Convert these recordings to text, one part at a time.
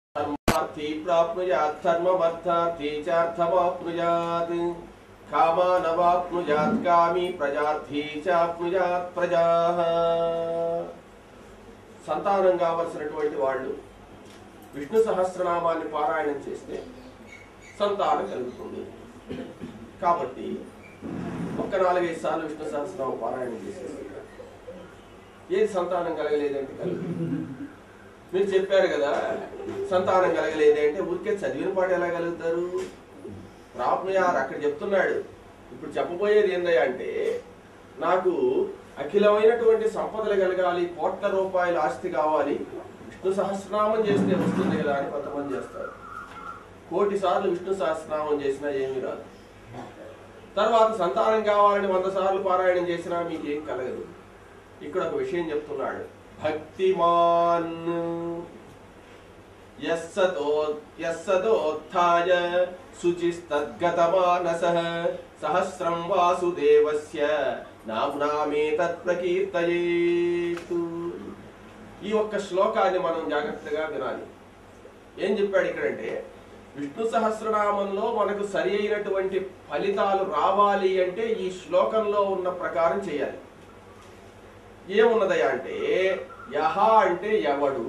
ధర్మార్థీ ప్రాప్నుయాత్ ధర్మమర్థార్థీ చార్థమాప్నుయాత్ కామానవాప్నుయాత్ కామీ ప్రజార్థీ చాప్నుయాత్ ప్రజా సంతానం కావలసినటువంటి వాళ్ళు విష్ణు సహస్రనామాన్ని పారాయణం చేస్తే సంతానం కలుగుతుంది కాబట్టి ఒక్క నాలుగైదు సార్లు విష్ణు సహస్రనామం పారాయణం చేసేసి ఏది సంతానం కలగలేదంటే కలుగుతుంది మీరు చెప్పారు కదా సంతానం కలగలేదే అంటే ఊరికే చదివిన పాట ఎలా కలుగుతారు ప్రాప్నుయార్ అక్కడ చెప్తున్నాడు ఇప్పుడు చెప్పబోయేది ఏందయ్యా అంటే నాకు అఖిలమైనటువంటి సంపదలు కలగాలి కోట్ల రూపాయల ఆస్తి కావాలి విష్ణు సహస్రనామం చేస్తే వస్తుంది కదా అని కొంతమంది చేస్తారు కోటి సార్లు విష్ణు సహస్రనామం చేసినా ఏమీ రాదు తర్వాత సంతానం కావాలని వంద సార్లు పారాయణం చేసినా మీకేం కలగదు ఇక్కడ ఒక విషయం చెప్తున్నాడు భక్తిమాన్ యస్సతో యస్సదోత్థాయ శుచిస్తద్గతమానస సహస్రం వాసుదేవస్య నామ్నామే తత్ప్రకీర్తయేతు ఈ ఒక్క శ్లోకాన్ని మనం జాగ్రత్తగా వినాలి ఏం చెప్పాడు ఇక్కడంటే విష్ణు సహస్రనామంలో మనకు సరి అయినటువంటి ఫలితాలు రావాలి అంటే ఈ శ్లోకంలో ఉన్న ప్రకారం చేయాలి ఏమున్నదయ్యా అంటే యహ అంటే ఎవడు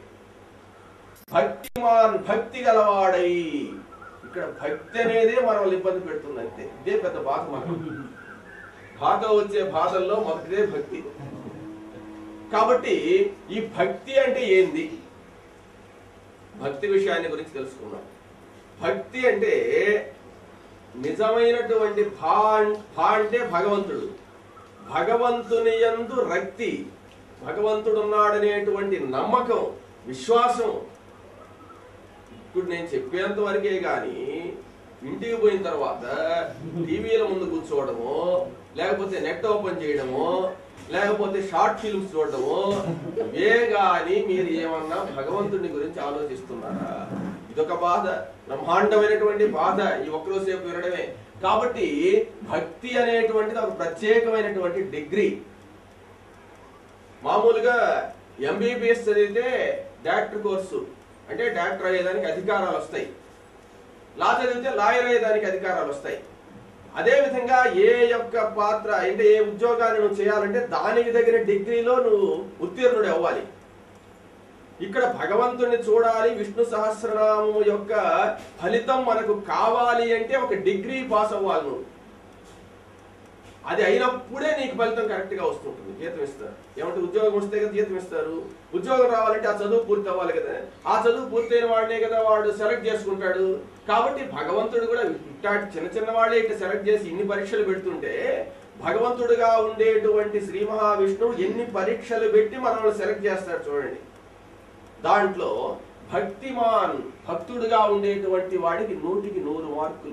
భక్తిమాన్ భక్తి గలవాడై ఇక్కడ భక్తి అనేదే మనల్ని ఇబ్బంది పెడుతుంది అంతే ఇదే పెద్ద బాధ మనకు బాధ వచ్చే బాధల్లో మొదటిదే భక్తి కాబట్టి ఈ భక్తి అంటే ఏంది భక్తి విషయాన్ని గురించి తెలుసుకుందాం భక్తి అంటే నిజమైనటువంటి భా భా అంటే భగవంతుడు భగవంతుని యందు రక్తి భగవంతుడు ఉన్నాడనేటువంటి నమ్మకం విశ్వాసం ఇప్పుడు నేను చెప్పేంత వరకే గాని ఇంటికి పోయిన తర్వాత టీవీల ముందు కూర్చోవడము లేకపోతే నెట్ ఓపెన్ చేయడము లేకపోతే షార్ట్ ఫిల్మ్స్ చూడడము ఇవే గాని మీరు ఏమన్నా భగవంతుని గురించి ఆలోచిస్తున్నారా ఇదొక బాధ బ్రహ్మాండమైనటువంటి బాధ ఈ ఒక్కరో సేపు వినడమే కాబట్టి భక్తి అనేటువంటిది ఒక ప్రత్యేకమైనటువంటి డిగ్రీ మామూలుగా ఎంబీబీఎస్ చదివితే డాక్టర్ కోర్సు అంటే డాక్టర్ అయ్యేదానికి అధికారాలు వస్తాయి లా చదివితే లాయర్ అయ్యేదానికి అధికారాలు వస్తాయి అదే విధంగా ఏ యొక్క పాత్ర అంటే ఏ ఉద్యోగాన్ని నువ్వు చేయాలంటే దానికి తగిన డిగ్రీలో నువ్వు ఉత్తీర్ణుడు అవ్వాలి ఇక్కడ భగవంతుడిని చూడాలి విష్ణు సహస్రనామం యొక్క ఫలితం మనకు కావాలి అంటే ఒక డిగ్రీ పాస్ అవ్వాలి నువ్వు అది అయినప్పుడే నీకు ఫలితం కరెక్ట్ గా వస్తుంటుంది జీతం ఇస్తారు ఏమంటే ఉద్యోగం వస్తే కదా జీతం ఇస్తారు ఉద్యోగం రావాలంటే ఆ చదువు పూర్తి అవ్వాలి కదా ఆ చదువు పూర్తయిన వాడినే కదా వాడు సెలెక్ట్ చేసుకుంటాడు కాబట్టి భగవంతుడు కూడా ఇట్లాంటి చిన్న చిన్న వాళ్ళే ఇట్లా సెలెక్ట్ చేసి ఇన్ని పరీక్షలు పెడుతుంటే భగవంతుడుగా ఉండేటువంటి శ్రీ మహావిష్ణువు ఎన్ని పరీక్షలు పెట్టి మనల్ని సెలెక్ట్ చేస్తాడు చూడండి దాంట్లో భక్తిమాన్ భక్తుడుగా ఉండేటువంటి వాడికి నూటికి నూరు మార్కులు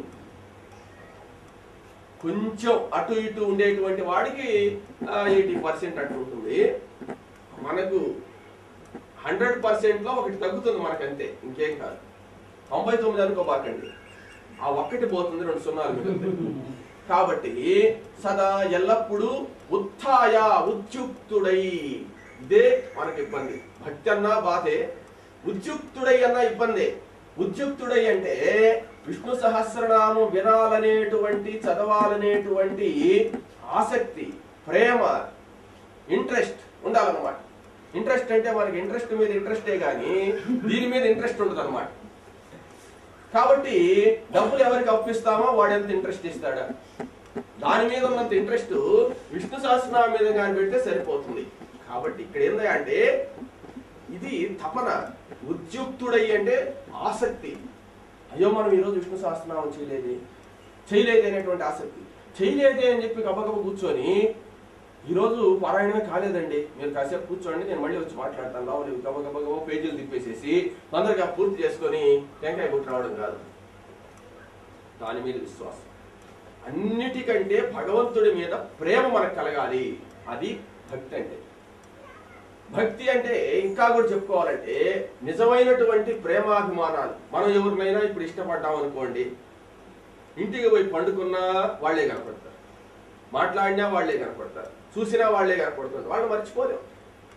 కొంచెం అటు ఇటు ఉండేటువంటి వాడికి ఎయిటీ పర్సెంట్ అటు ఉంటుంది మనకు హండ్రెడ్ పర్సెంట్ లో ఒకటి తగ్గుతుంది మనకంతే ఇంకేం కాదు తొంభై తొమ్మిది అనుకోబాకండి ఆ ఒక్కటి పోతుంది రెండు సున్నాలు మిగులుతాయి కాబట్టి సదా ఎల్లప్పుడూ ఉత్థాయ ఉద్యుక్తుడై ఇదే మనకి ఇబ్బంది భక్తి అన్నా బాధే ఉద్యుక్తుడై అన్న ఇబ్బందే ఉద్యుక్తుడై అంటే విష్ణు సహస్రనామం వినాలనేటువంటి చదవాలనేటువంటి ఆసక్తి ప్రేమ ఇంట్రెస్ట్ ఉండాలన్నమాట ఇంట్రెస్ట్ అంటే మనకి ఇంట్రెస్ట్ మీద ఇంట్రెస్టే కానీ దీని మీద ఇంట్రెస్ట్ ఉండదు అనమాట కాబట్టి డబ్బులు ఎవరికి అప్పిస్తామో వాడు ఎంత ఇంట్రెస్ట్ ఇస్తాడా దాని మీద ఉన్నంత ఇంట్రెస్ట్ విష్ణు సహస్రనామం మీద కానీ పెడితే సరిపోతుంది కాబట్టి ఇక్కడ ఏందా అంటే ఇది తపన ఉద్యుక్తుడై అంటే ఆసక్తి అయ్యో మనం ఈరోజు విష్ణు సహస్రనామం చేయలేదే చేయలేదే అనేటువంటి ఆసక్తి చేయలేదే అని చెప్పి గబగబ కూర్చొని ఈరోజు పారాయణమే కాలేదండి మీరు కాసేపు కూర్చోండి నేను మళ్ళీ వచ్చి మాట్లాడతాను రావాలి గబగబగబ పేజీలు తిప్పేసేసి తొందరగా పూర్తి చేసుకొని టెంకాయ కొట్టి రావడం కాదు దాని మీద విశ్వాసం అన్నిటికంటే భగవంతుడి మీద ప్రేమ మనకు కలగాలి అది భక్తి అంటే భక్తి అంటే ఇంకా కూడా చెప్పుకోవాలంటే నిజమైనటువంటి ప్రేమాభిమానాలు మనం ఎవరినైనా ఇప్పుడు ఇష్టపడ్డాం అనుకోండి ఇంటికి పోయి పండుకున్నా వాళ్ళే కనపడతారు మాట్లాడినా వాళ్ళే కనపడతారు చూసినా వాళ్ళే కనపడుతుంది వాళ్ళు మర్చిపోలేం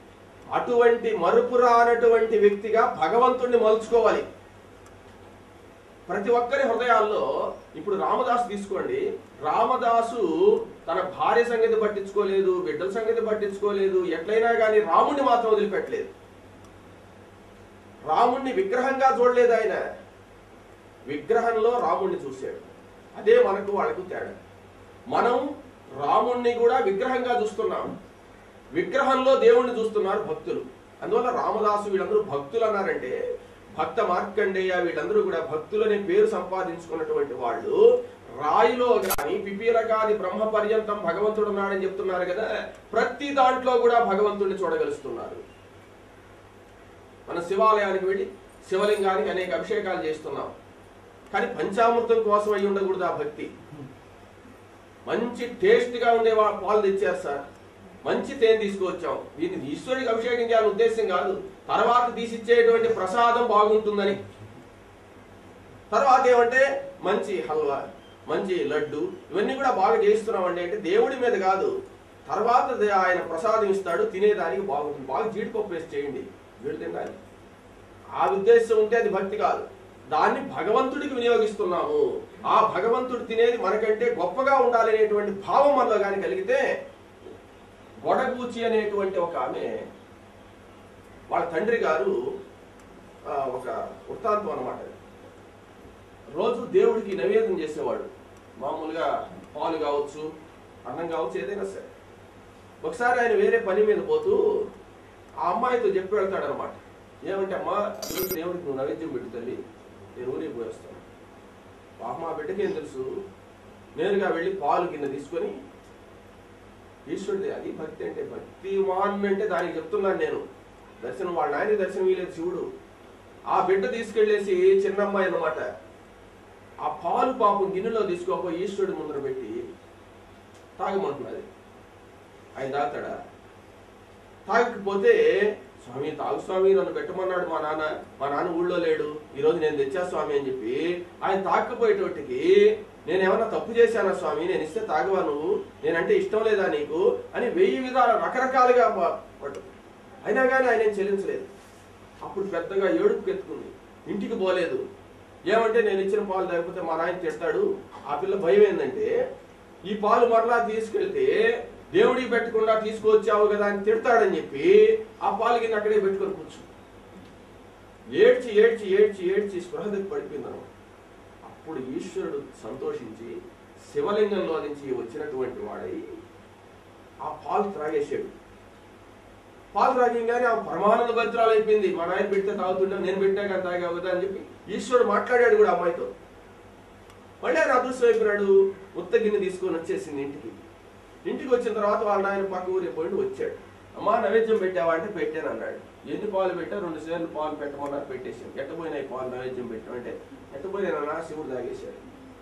అటువంటి మరుపు రానటువంటి వ్యక్తిగా భగవంతుణ్ణి మలుచుకోవాలి ప్రతి ఒక్కరి హృదయాల్లో ఇప్పుడు రామదాసు తీసుకోండి రామదాసు తన భార్య సంగతి పట్టించుకోలేదు బిడ్డల సంగతి పట్టించుకోలేదు ఎట్లయినా కానీ రాముణ్ణి మాత్రం వదిలిపెట్టలేదు రాముణ్ణి విగ్రహంగా చూడలేదు ఆయన విగ్రహంలో రాముణ్ణి చూశాడు అదే మనకు వాళ్ళకు తేడా మనం రాముణ్ణి కూడా విగ్రహంగా చూస్తున్నాం విగ్రహంలో దేవుణ్ణి చూస్తున్నారు భక్తులు అందువల్ల రామదాసు వీళ్ళందరూ భక్తులు అన్నారంటే భక్త మార్కండేయ వీళ్ళందరూ కూడా భక్తులనే పేరు సంపాదించుకున్నటువంటి వాళ్ళు రాయిలో గాని పిపీలకాది బ్రహ్మ పర్యంతం భగవంతుడు ఉన్నాడని చెప్తున్నారు కదా ప్రతి దాంట్లో కూడా భగవంతుడిని చూడగలుస్తున్నారు మన శివాలయానికి వెళ్ళి శివలింగానికి అనేక అభిషేకాలు చేస్తున్నాం కానీ పంచామృతం కోసం అయి ఉండకూడదు ఆ భక్తి మంచి టేస్ట్ గా ఉండే వా- పాలు తెచ్చారు సార్ మంచి తేనె తీసుకొచ్చాం దీన్ని ఈశ్వరుడికి అభిషేకం చేయాలని ఉద్దేశం కాదు తర్వాత తీసిచ్చేటువంటి ప్రసాదం బాగుంటుందని తర్వాత ఏమంటే మంచి హల్వా మంచి లడ్డు ఇవన్నీ కూడా బాగా చేస్తున్నామండి అంటే దేవుడి మీద కాదు తర్వాత దే- ఆయన ప్రసాదం ఇస్తాడు తినేదానికి బాగుంటుంది బాగా జీడిపప్పు వేసి చేయండి వీళ్ళు తినాలి ఆ ఉద్దేశం ఉంటే అది భక్తి కాదు దాన్ని భగవంతుడికి వినియోగిస్తున్నాము ఆ భగవంతుడు తినేది మనకంటే గొప్పగా ఉండాలనేటువంటి భావం మనలో కానీ కలిగితే గొడగూచి అనేటువంటి ఒక ఆమె వాళ్ళ తండ్రి గారు ఆ, ఒక వృత్తాంతం అన్నమాట రోజు దేవుడికి నైవేద్యం చేసేవాడు మామూలుగా పాలు కావచ్చు అన్నం కావచ్చు ఏదైనా సరే ఒకసారి ఆయన వేరే పని మీద పోతూ ఆ అమ్మాయితో చెప్పి వెళ్తాడు అనమాట ఏమంటే అమ్మా ఈరోజు దేవుడికి నువ్వు నైవేద్యం పెట్టు తల్లి నేను ఊరికి పోయి వస్తాను పాప మా బిడ్డకి ఏం తెలుసు నేరుగా వెళ్ళి పాలు కింద తీసుకొని ఈశ్వరుడి అది భక్తి అంటే భక్తి మాన్ అంటే దానికి చెప్తున్నాను నేను దర్శనం వాళ్ళ నాయన దర్శనం వీలేదు శివుడు ఆ బిడ్డ తీసుకెళ్లేసి చిన్న అమ్మాయి అన్నమాట ఆ పాలు పాపం గిన్నెలో తీసుకోపోయి ఈశ్వరుడి ముందర పెట్టి తాగమంటున్నది ఆయన తాగుతాడా తాగకపోతే స్వామి తాగు స్వామి నన్ను పెట్టమన్నాడు మా నాన్న మా నాన్న ఊళ్ళో లేడు ఈ రోజు నేను తెచ్చా స్వామి అని చెప్పి ఆయన తాకపోయేటోటికి నేను ఏమన్నా తప్పు చేశానా స్వామి నేను ఇస్తే తాగవా నువ్వు నేనంటే ఇష్టం లేదా నీకు అని వెయ్యి విధాల రకరకాలుగా ప- పట్టు అయినా కానీ ఆయన ఏం చెల్లించలేదు అప్పుడు పెద్దగా ఏడుపు ఎత్తుకుంది ఇంటికి పోలేదు ఏమంటే నేను ఇచ్చిన పాలు తాగిపోతే మా నాయన తిడతాడు ఆ పిల్ల భయం ఏంటంటే ఈ పాలు మరలా తీసుకెళ్తే దేవుడికి పెట్టకుండా తీసుకొచ్చావు కదా అని తిడతాడని చెప్పి ఆ పాలు కింద అక్కడే పెట్టుకొని కూర్చు ఏడ్చి ఏడ్చి ఏడ్చి ఏడ్చి స్పృహ తప్పి పడిపోయింది అనమాట అప్పుడు ఈశ్వరుడు సంతోషించి శివలింగంలో నుంచి వచ్చినటువంటి వాడై ఆ పాలు త్రాగేశాడు పాలు త్రాగంగానే ఆ పరమానంద భద్రాలు అయిపోయింది మా నాయన పెడితే తాగుతుండే నేను పెట్టాక తాగావు కదా అని చెప్పి ఈశ్వరుడు మాట్లాడాడు కూడా అమ్మాయితో మళ్ళీ ఆయన అదృష్టం అయిపోయాడు ఉత్త గిన్నె తీసుకొని వచ్చేసింది ఇంటికి ఇంటికి వచ్చిన తర్వాత వాళ్ళ నాయన పక్క ఊరి పోయి వచ్చాడు అమ్మా నైవేద్యం పెట్టావా అంటే పెట్టాను అన్నాడు ఎన్ని పాలు పెట్టా రెండు సేర్లు పాలు పెట్టమన్నారు పెట్టేసాం ఎట్టపోయినాయి పాలు నైవేద్యం పెట్టాం అంటే ఎట్టపోయినా శివుడు తాగేశాడు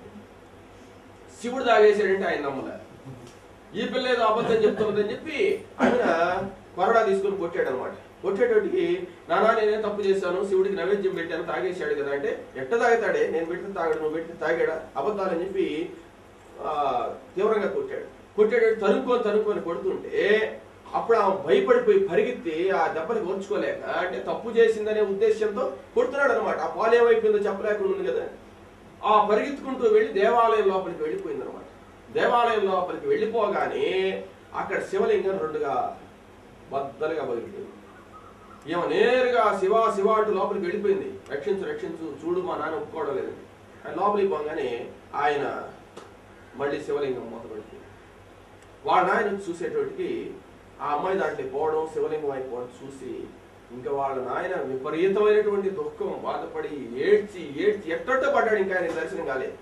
శివుడు తాగేశాడంటే ఆయన నమ్మలే ఈ పిల్ల ఏదో అబద్ధం చెప్తున్నదని చెప్పి ఆయన కొరడా తీసుకొని కొట్టాడు అనమాట కొట్టేటోటికి నానా నేనే తప్పు చేశాను శివుడికి నైవేద్యం పెట్టాను తాగేశాడు కదా అంటే ఎట్ట తాగుతాడే నేను పెడితే తాగాడు నువ్వు పెడితే తాగాడా అబద్ధాలని చెప్పి ఆ, తీవ్రంగా కొట్టాడు కొట్టేటట్టు తరుక్కొని తరుక్కొని కొడుతుంటే అప్పుడు ఆమె భయపడిపోయి పరిగెత్తి ఆ దెబ్బలకు ఓర్చుకోలేక అంటే తప్పు చేసిందనే ఉద్దేశంతో కొడుతున్నాడు అనమాట ఆ పాలు ఏమైపోయిందో చెప్పలేకుండా ఉంది కదా ఆ పరిగెత్తుకుంటూ వెళ్ళి దేవాలయం లోపలికి వెళ్ళిపోయింది అనమాట దేవాలయం లోపలికి వెళ్ళిపోగానే అక్కడ శివలింగం రెండుగా బద్దలుగా పగిలిపోయింది ఈమె నేరుగా శివ శివ అంటూ లోపలికి వెళ్ళిపోయింది రక్షించు రక్షించు చూడు మా నాన్న ఒప్పుకోవడం లేదండి ఆయన లోపలికి పోగానే ఆయన మళ్ళీ శివలింగం మొదలుపెట్టింది వాళ్ళ నాయన వచ్చి చూసేటోటికి ఆ అమ్మాయి దాంట్లో పోవడం శివలింగం అయిపోవడం చూసి ఇంకా వాళ్ళ నాయన విపరీతమైనటువంటి దుఃఖం బాధపడి ఏడ్చి ఏడ్చి ఎట్టొట్ట పడ్డాడు ఇంకా ఆయన దర్శనం కాలేదు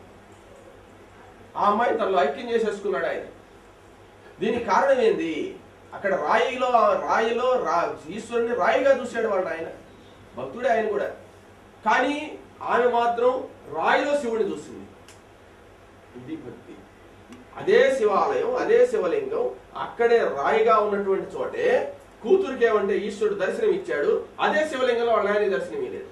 ఆ అమ్మాయి తనలో ఐక్యం చేసేసుకున్నాడు ఆయన దీనికి కారణం ఏంది అక్కడ రాయిలో రాయిలో రా ఈశ్వరుని రాయిగా చూశాడు వాళ్ళ ఆయన భక్తుడే ఆయన కూడా కానీ ఆమె మాత్రం రాయిలో శివుని చూసింది ఇది భక్తి అదే శివాలయం అదే శివలింగం అక్కడే రాయిగా ఉన్నటువంటి చోటే కూతురికి ఏమంటే ఈశ్వరుడు దర్శనం ఇచ్చాడు అదే శివలింగంలో వాళ్ళ ఆయన దర్శనం ఇవ్వలేదు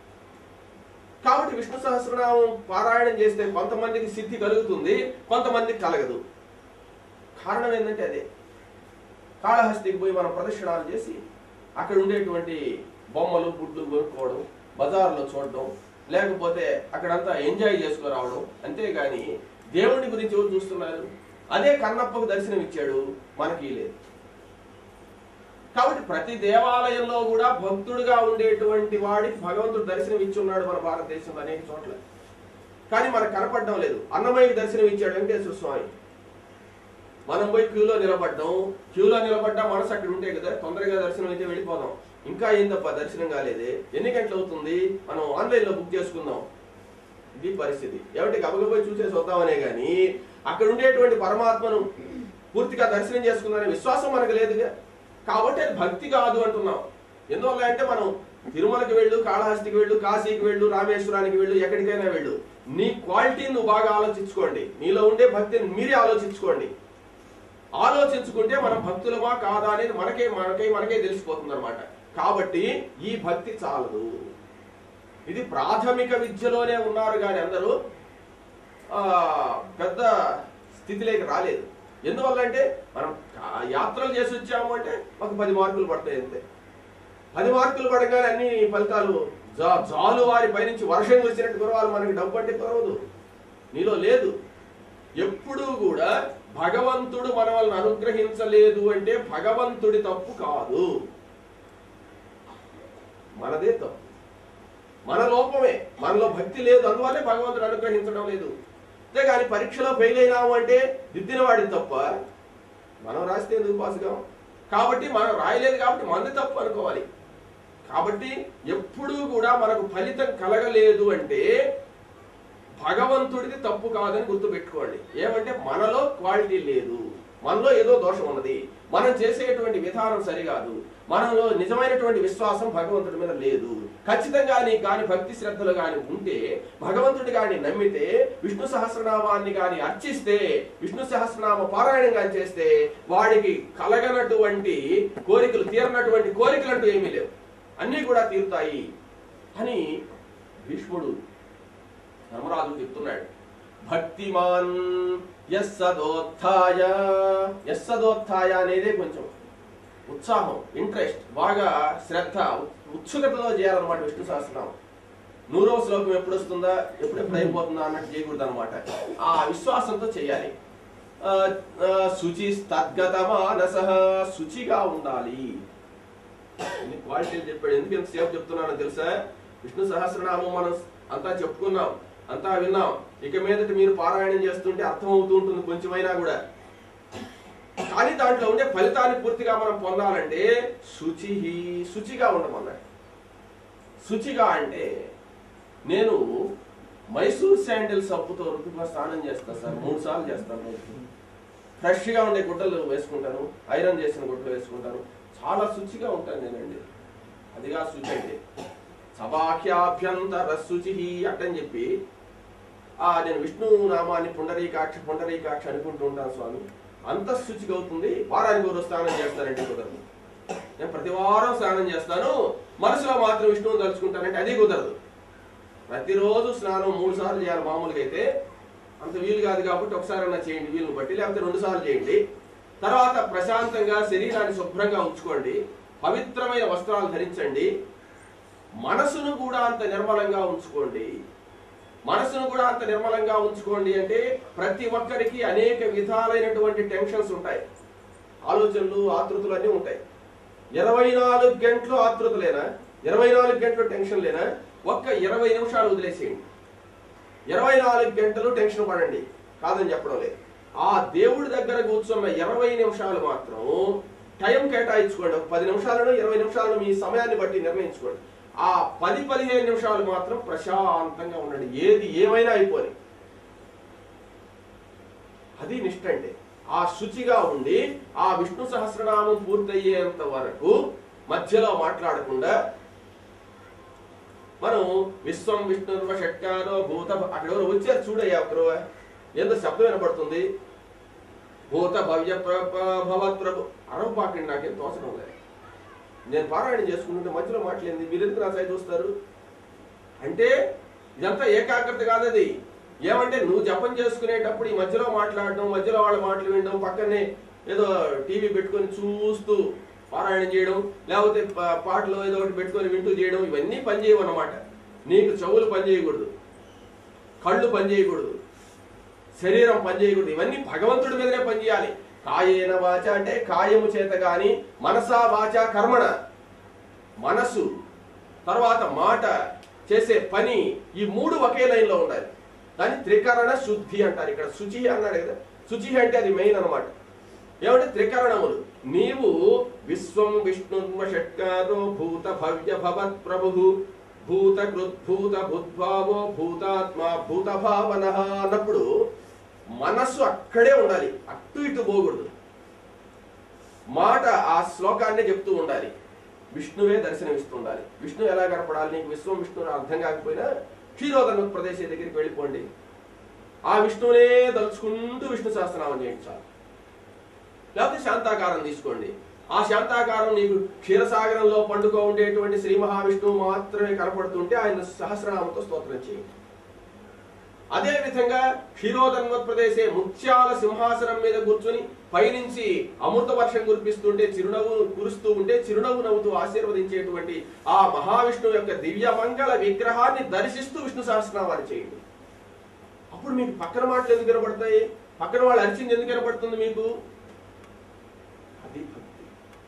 కాబట్టి విష్ణు సహస్రనామం పారాయణం చేస్తే కొంతమందికి సిద్ధి కలుగుతుంది కొంతమందికి కలగదు కారణం ఏంటంటే అదే కాళహస్తికి పోయి మనం ప్రదక్షిణాలు చేసి అక్కడ ఉండేటువంటి బొమ్మలు గుడ్లు కొనుక్కోవడం బజార్లో చూడడం లేకపోతే అక్కడంతా ఎంజాయ్ చేసుకురావడం అంతేగాని దేవుడి గురించి ఎవరు చూస్తున్నారు అదే కన్నప్పకు దర్శనం ఇచ్చాడు మనకి లేదు కాబట్టి ప్రతి దేవాలయంలో కూడా భక్తుడుగా ఉండేటువంటి వాడికి భగవంతుడు దర్శనం ఇచ్చి ఉన్నాడు మన భారతదేశంలో అనేక చోట్ల కానీ మనకు కనపడడం లేదు అన్నమయ్యకి దర్శనం ఇచ్చాడు వెంకటేశ్వర స్వామి మనం పోయి క్యూలో నిలబడ్డాం క్యూలో నిలబడ్డా మనసు అక్కడ ఉంటే కదా తొందరగా దర్శనం అయితే వెళ్ళిపోదాం ఇంకా ఏందప్ప దర్శనం కాలేదే ఎన్ని గంటలు అవుతుంది మనం ఆన్లైన్ లో బుక్ చేసుకుందాం ఇది పరిస్థితి ఏమంటే గబగబోయి చూసేసి వద్దామనే గాని అక్కడ ఉండేటువంటి పరమాత్మను పూర్తిగా దర్శనం చేసుకుందనే విశ్వాసం మనకు లేదుగా కాబట్టి అది భక్తి కాదు అంటున్నాం ఎందువల్ల అంటే మనం తిరుమలకి వెళ్ళు కాళహస్తికి వెళ్ళు కాశీకి వెళ్ళు రామేశ్వరానికి వెళ్ళు ఎక్కడికైనా వెళ్ళు నీ క్వాలిటీని నువ్వు బాగా ఆలోచించుకోండి నీలో ఉండే భక్తిని మీరే ఆలోచించుకోండి ఆలోచించుకుంటే మనం భక్తులమా కాదా అనేది మనకే మనకే మనకే తెలిసిపోతుంది అనమాట కాబట్టి ఈ భక్తి చాలదు ఇది ప్రాథమిక విద్యలోనే ఉన్నారు కానీ అందరూ ఆ, పెద్ద స్థితిలోకి రాలేదు ఎందువల్ల అంటే మనం కా- యాత్రలు చేసి వచ్చాము అంటే ఒక పది మార్కులు పడతాయి అంతే పది మార్కులు పడగానే అన్ని ఫలితాలు జా జాలు వారి పైనుంచి వర్షం కురిసినట్టు కురవాలి మనకి డబ్బు అంటే కురవదు నీలో లేదు ఎప్పుడూ కూడా భగవంతుడు మన వలన అనుగ్రహించలేదు అంటే భగవంతుడి తప్పు కాదు మనదే తప్పు మన లోపమే మనలో భక్తి లేదు అందువల్లే భగవంతుడు అనుగ్రహించడం లేదు అంతేగాని పరీక్షలో ఫెయిల్ అయినాము అంటే దిద్దిన వాడి తప్ప మనం రాస్తే ఎందుకు పాసుగాం కాబట్టి మనం రాయలేదు కాబట్టి మనది తప్పు అనుకోవాలి కాబట్టి ఎప్పుడూ కూడా మనకు ఫలితం కలగలేదు అంటే భగవంతుడిది తప్పు కాదని గుర్తుపెట్టుకోండి ఏమంటే మనలో క్వాలిటీ లేదు మనలో ఏదో దోషం ఉన్నది మనం చేసేటువంటి విధానం సరికాదు మనలో నిజమైనటువంటి విశ్వాసం భగవంతుడి మీద లేదు ఖచ్చితంగా నీకు కానీ భక్తి శ్రద్ధలు కానీ ఉంటే భగవంతుడి కానీ నమ్మితే విష్ణు సహస్రనామాన్ని కానీ అర్చిస్తే విష్ణు సహస్రనామ పారాయణం కానీ చేస్తే వాడికి కలగనటువంటి కోరికలు తీరనటువంటి కోరికలు అంటూ ఏమీ లేవు అన్నీ కూడా తీరుతాయి అని భీష్ముడు ధర్మరాజు చెప్తున్నాడు భక్తిమాన్ యస్సదోత్థాయ యస్సదోత్థాయ అనేదే కొంచెం ఉత్సాహం ఇంట్రెస్ట్ బాగా శ్రద్ధ ఉత్సుకతలో చేయాలన్నమాట విష్ణు సహస్రనామం నూరవ శ్లోకం ఎప్పుడు వస్తుందా ఎప్పుడెప్పుడు అయిపోతుందా అన్నట్టు చేయకూడదు అనమాట ఆ విశ్వాసంతో చేయాలి ఆ, ఆ, శుచి తద్గత మానస శుచిగా ఉండాలి ఇన్ని క్వాలిటీలు చెప్పాడు ఎందుకు ఎంతసేపు చెప్తున్నానో తెలుసా విష్ణు సహస్రనామం మనం అంతా చెప్పుకున్నాం అంతా విన్నాం ఇక మీదట మీరు పారాయణం చేస్తుంటే అర్థం అవుతూ ఉంటుంది కొంచెమైనా కూడా కానీ దాంట్లో ఉండే ఫలితాన్ని పూర్తిగా మనం పొందాలంటే శుచి శుచిగా ఉండమన్నాడు శుచిగా అంటే నేను మైసూర్ శాండిల్ సబ్బుతో రుతుగా స్నానం చేస్తాను సార్ మూడు సార్లు చేస్తాను రోజుకి. ఫ్రెష్గా ఉండే గుడ్డలు వేసుకుంటాను ఐరన్ చేసిన గుడ్డలు వేసుకుంటాను చాలా శుచిగా ఉంటాను నేనండి అదిగా శుచి అంటే సభాఖ్యాభ్యంతర శుచి అట్టని చెప్పి ఆ నేను విష్ణు నామాన్ని పుండరీకాక్ష పుండరీకాక్ష అనుకుంటూ ఉంటాను స్వామి అంత శుచిగా అవుతుంది వారానికి ఒక రోజు స్నానం చేస్తానంటే కుదరదు నేను ప్రతి వారం స్నానం చేస్తాను మనసులో మాత్రం విష్ణువుని తలుచుకుంటానంటే అది కుదరదు ప్రతిరోజు స్నానం మూడు సార్లు చేయాలి మామూలుగా అయితే అంత వీలు కాదు కాబట్టి ఒకసారి అన్నా చేయండి వీలుని బట్టి లేకపోతే రెండు సార్లు చేయండి తర్వాత ప్రశాంతంగా శరీరాన్ని శుభ్రంగా ఉంచుకోండి పవిత్రమైన వస్త్రాలు ధరించండి మనసును కూడా అంత నిర్మలంగా ఉంచుకోండి మనసును కూడా అంత నిర్మలంగా ఉంచుకోండి అంటే ప్రతి ఒక్కరికి అనేక విధాలైనటువంటి టెన్షన్స్ ఉంటాయి ఆలోచనలు ఆతృతలు అన్నీ ఉంటాయి ఇరవై నాలుగు గంటలు ఆతృతలేనా ఇరవై నాలుగు గంటలు టెన్షన్ లేనా ఒక్క ఇరవై నిమిషాలు వదిలేసేయండి ఇరవై నాలుగు గంటలు టెన్షన్ పడండి కాదని చెప్పడం లేదు ఆ దేవుడి దగ్గర కూర్చున్న ఇరవై నిమిషాలు మాత్రం టైం కేటాయించుకోండి ఒక పది నిమిషాలను ఇరవై నిమిషాలను మీ సమయాన్ని బట్టి నిర్ణయించుకోండి ఆ పది పదిహేను నిమిషాలు మాత్రం ప్రశాంతంగా ఉండండి ఏది ఏమైనా అయిపోయి అది నిష్ట అంటే ఆ శుచిగా ఉండి ఆ విష్ణు సహస్రనామం పూర్తయ్యేంత వరకు మధ్యలో మాట్లాడకుండా మనం విశ్వం విష్ణుర్వ షట్కారో భూత అక్కడ ఎవరు వచ్చారు చూడయ్యా ఒకరు ఏదో శబ్దం వినపడుతుంది భూత భవ్య ప్ర- ప్ర- భవత్ ప్రభు అరవపాకండి నాకేం తోచడం లేదు నేను పారాయణం చేసుకుంటుంటే మధ్యలో మాట్లాడింది మీరు ఎందుకు నా సైడ్ చూస్తారు అంటే ఇదంతా ఏకాగ్రత కాదు అది ఏమంటే నువ్వు జపం చేసుకునేటప్పుడు ఈ మధ్యలో మాట్లాడడం మధ్యలో వాళ్ళ మాటలు వినడం పక్కనే ఏదో టీవీ పెట్టుకొని చూస్తూ పారాయణం చేయడం లేకపోతే పా- పాటలు ఏదో ఒకటి పెట్టుకొని వింటూ చేయడం ఇవన్నీ పనిచేయవు అన్నమాట నీకు చెవులు పనిచేయకూడదు కళ్ళు పనిచేయకూడదు శరీరం పనిచేయకూడదు ఇవన్నీ భగవంతుడి మీదనే పనిచేయాలి కాయేన వాచ అంటే కాయము చేత గాని మనసా వాచ కర్మణ మనసు తర్వాత మాట చేసే పని ఈ మూడు ఒకే లైన్లో ఉండాలి దాన్ని త్రికరణ శుద్ధి అంటారు ఇక్కడ శుచి అన్నాడు కదా శుచి అంటే అది మెయిన్ అన్నమాట ఏమంటే త్రికరణములు నీవు విశ్వం విష్ణుర్మ షట్కారో భూత భవ్య భవత్ ప్రభు భూత కృద్భూత భూద్భావో భూతాత్మ భూత భావన అన్నప్పుడు మనస్సు అక్కడే ఉండాలి అటు ఇటు పోకూడదు మాట ఆ శ్లోకాన్ని చెప్తూ ఉండాలి విష్ణువే దర్శనమిస్తూ ఉండాలి విష్ణు ఎలా కనపడాలి నీకు విశ్వం విష్ణువు అర్థం కాకపోయినా క్షీరోదన ప్రదేశ దగ్గరికి వెళ్ళిపోండి ఆ విష్ణువునే తలుచుకుంటూ విష్ణు సహస్రనామం చేయించాలి లేకపోతే శాంతాకారం తీసుకోండి ఆ శాంతాకారం నీకు క్షీరసాగరంలో పండుగ ఉండేటువంటి శ్రీ మహావిష్ణువు మాత్రమే కనపడుతుంటే ఆయన సహస్రనామంతో స్తోత్రం చేయండి అదే విధంగా క్షీరోదన్వత్ ప్రదేశే ముత్యాల సింహాసనం మీద కూర్చుని పైనుంచి అమృత వర్షం కురిపిస్తుంటే చిరునవ్వు కురుస్తూ ఉంటే చిరునవ్వు నవ్వుతూ ఆశీర్వదించేటువంటి ఆ మహావిష్ణువు యొక్క దివ్యమంగళ విగ్రహాన్ని దర్శిస్తూ విష్ణు సహస్రనామాన్ని చేయండి అప్పుడు మీకు పక్కన మాటలు ఎందుకు కనబడతాయి పక్కన వాళ్ళు అరిచింది ఎందుకు కనబడుతుంది మీకు అది భక్తి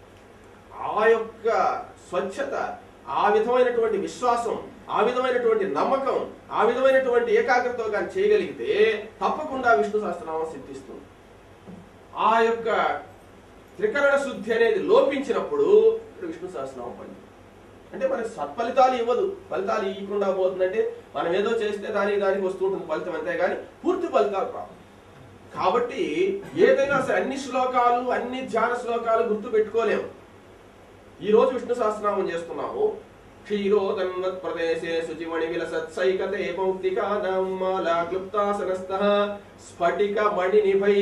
ఆ యొక్క స్వచ్ఛత ఆ విధమైనటువంటి విశ్వాసం ఆ విధమైనటువంటి నమ్మకం ఆ విధమైనటువంటి ఏకాగ్రతతో కానీ చేయగలిగితే తప్పకుండా విష్ణు సహస్రనామం సిద్ధిస్తుంది ఆ యొక్క త్రికరణ శుద్ధి అనేది లోపించినప్పుడు ఇక్కడ విష్ణు సహస్రనామం పని అంటే మనకి సత్ఫలితాలు ఇవ్వదు ఫలితాలు ఇవ్వకుండా పోతుందంటే మనం ఏదో చేస్తే దానికి దానికి వస్తుంటుంది ఫలితం అంతే కానీ పూర్తి ఫలితాలు రావు కాబట్టి ఏదైనా సరే అన్ని శ్లోకాలు అన్ని ధ్యాన శ్లోకాలు గుర్తు పెట్టుకోలేము ఈ రోజు విష్ణు సహస్రనామం చేస్తున్నాము క్షీరోదన్వత్ ప్రదేశే శుచిమణి విలసత్సైకతే మౌక్తికానాం మాలా క్లుప్తాసనస్థ స్ఫటిక మణినిభై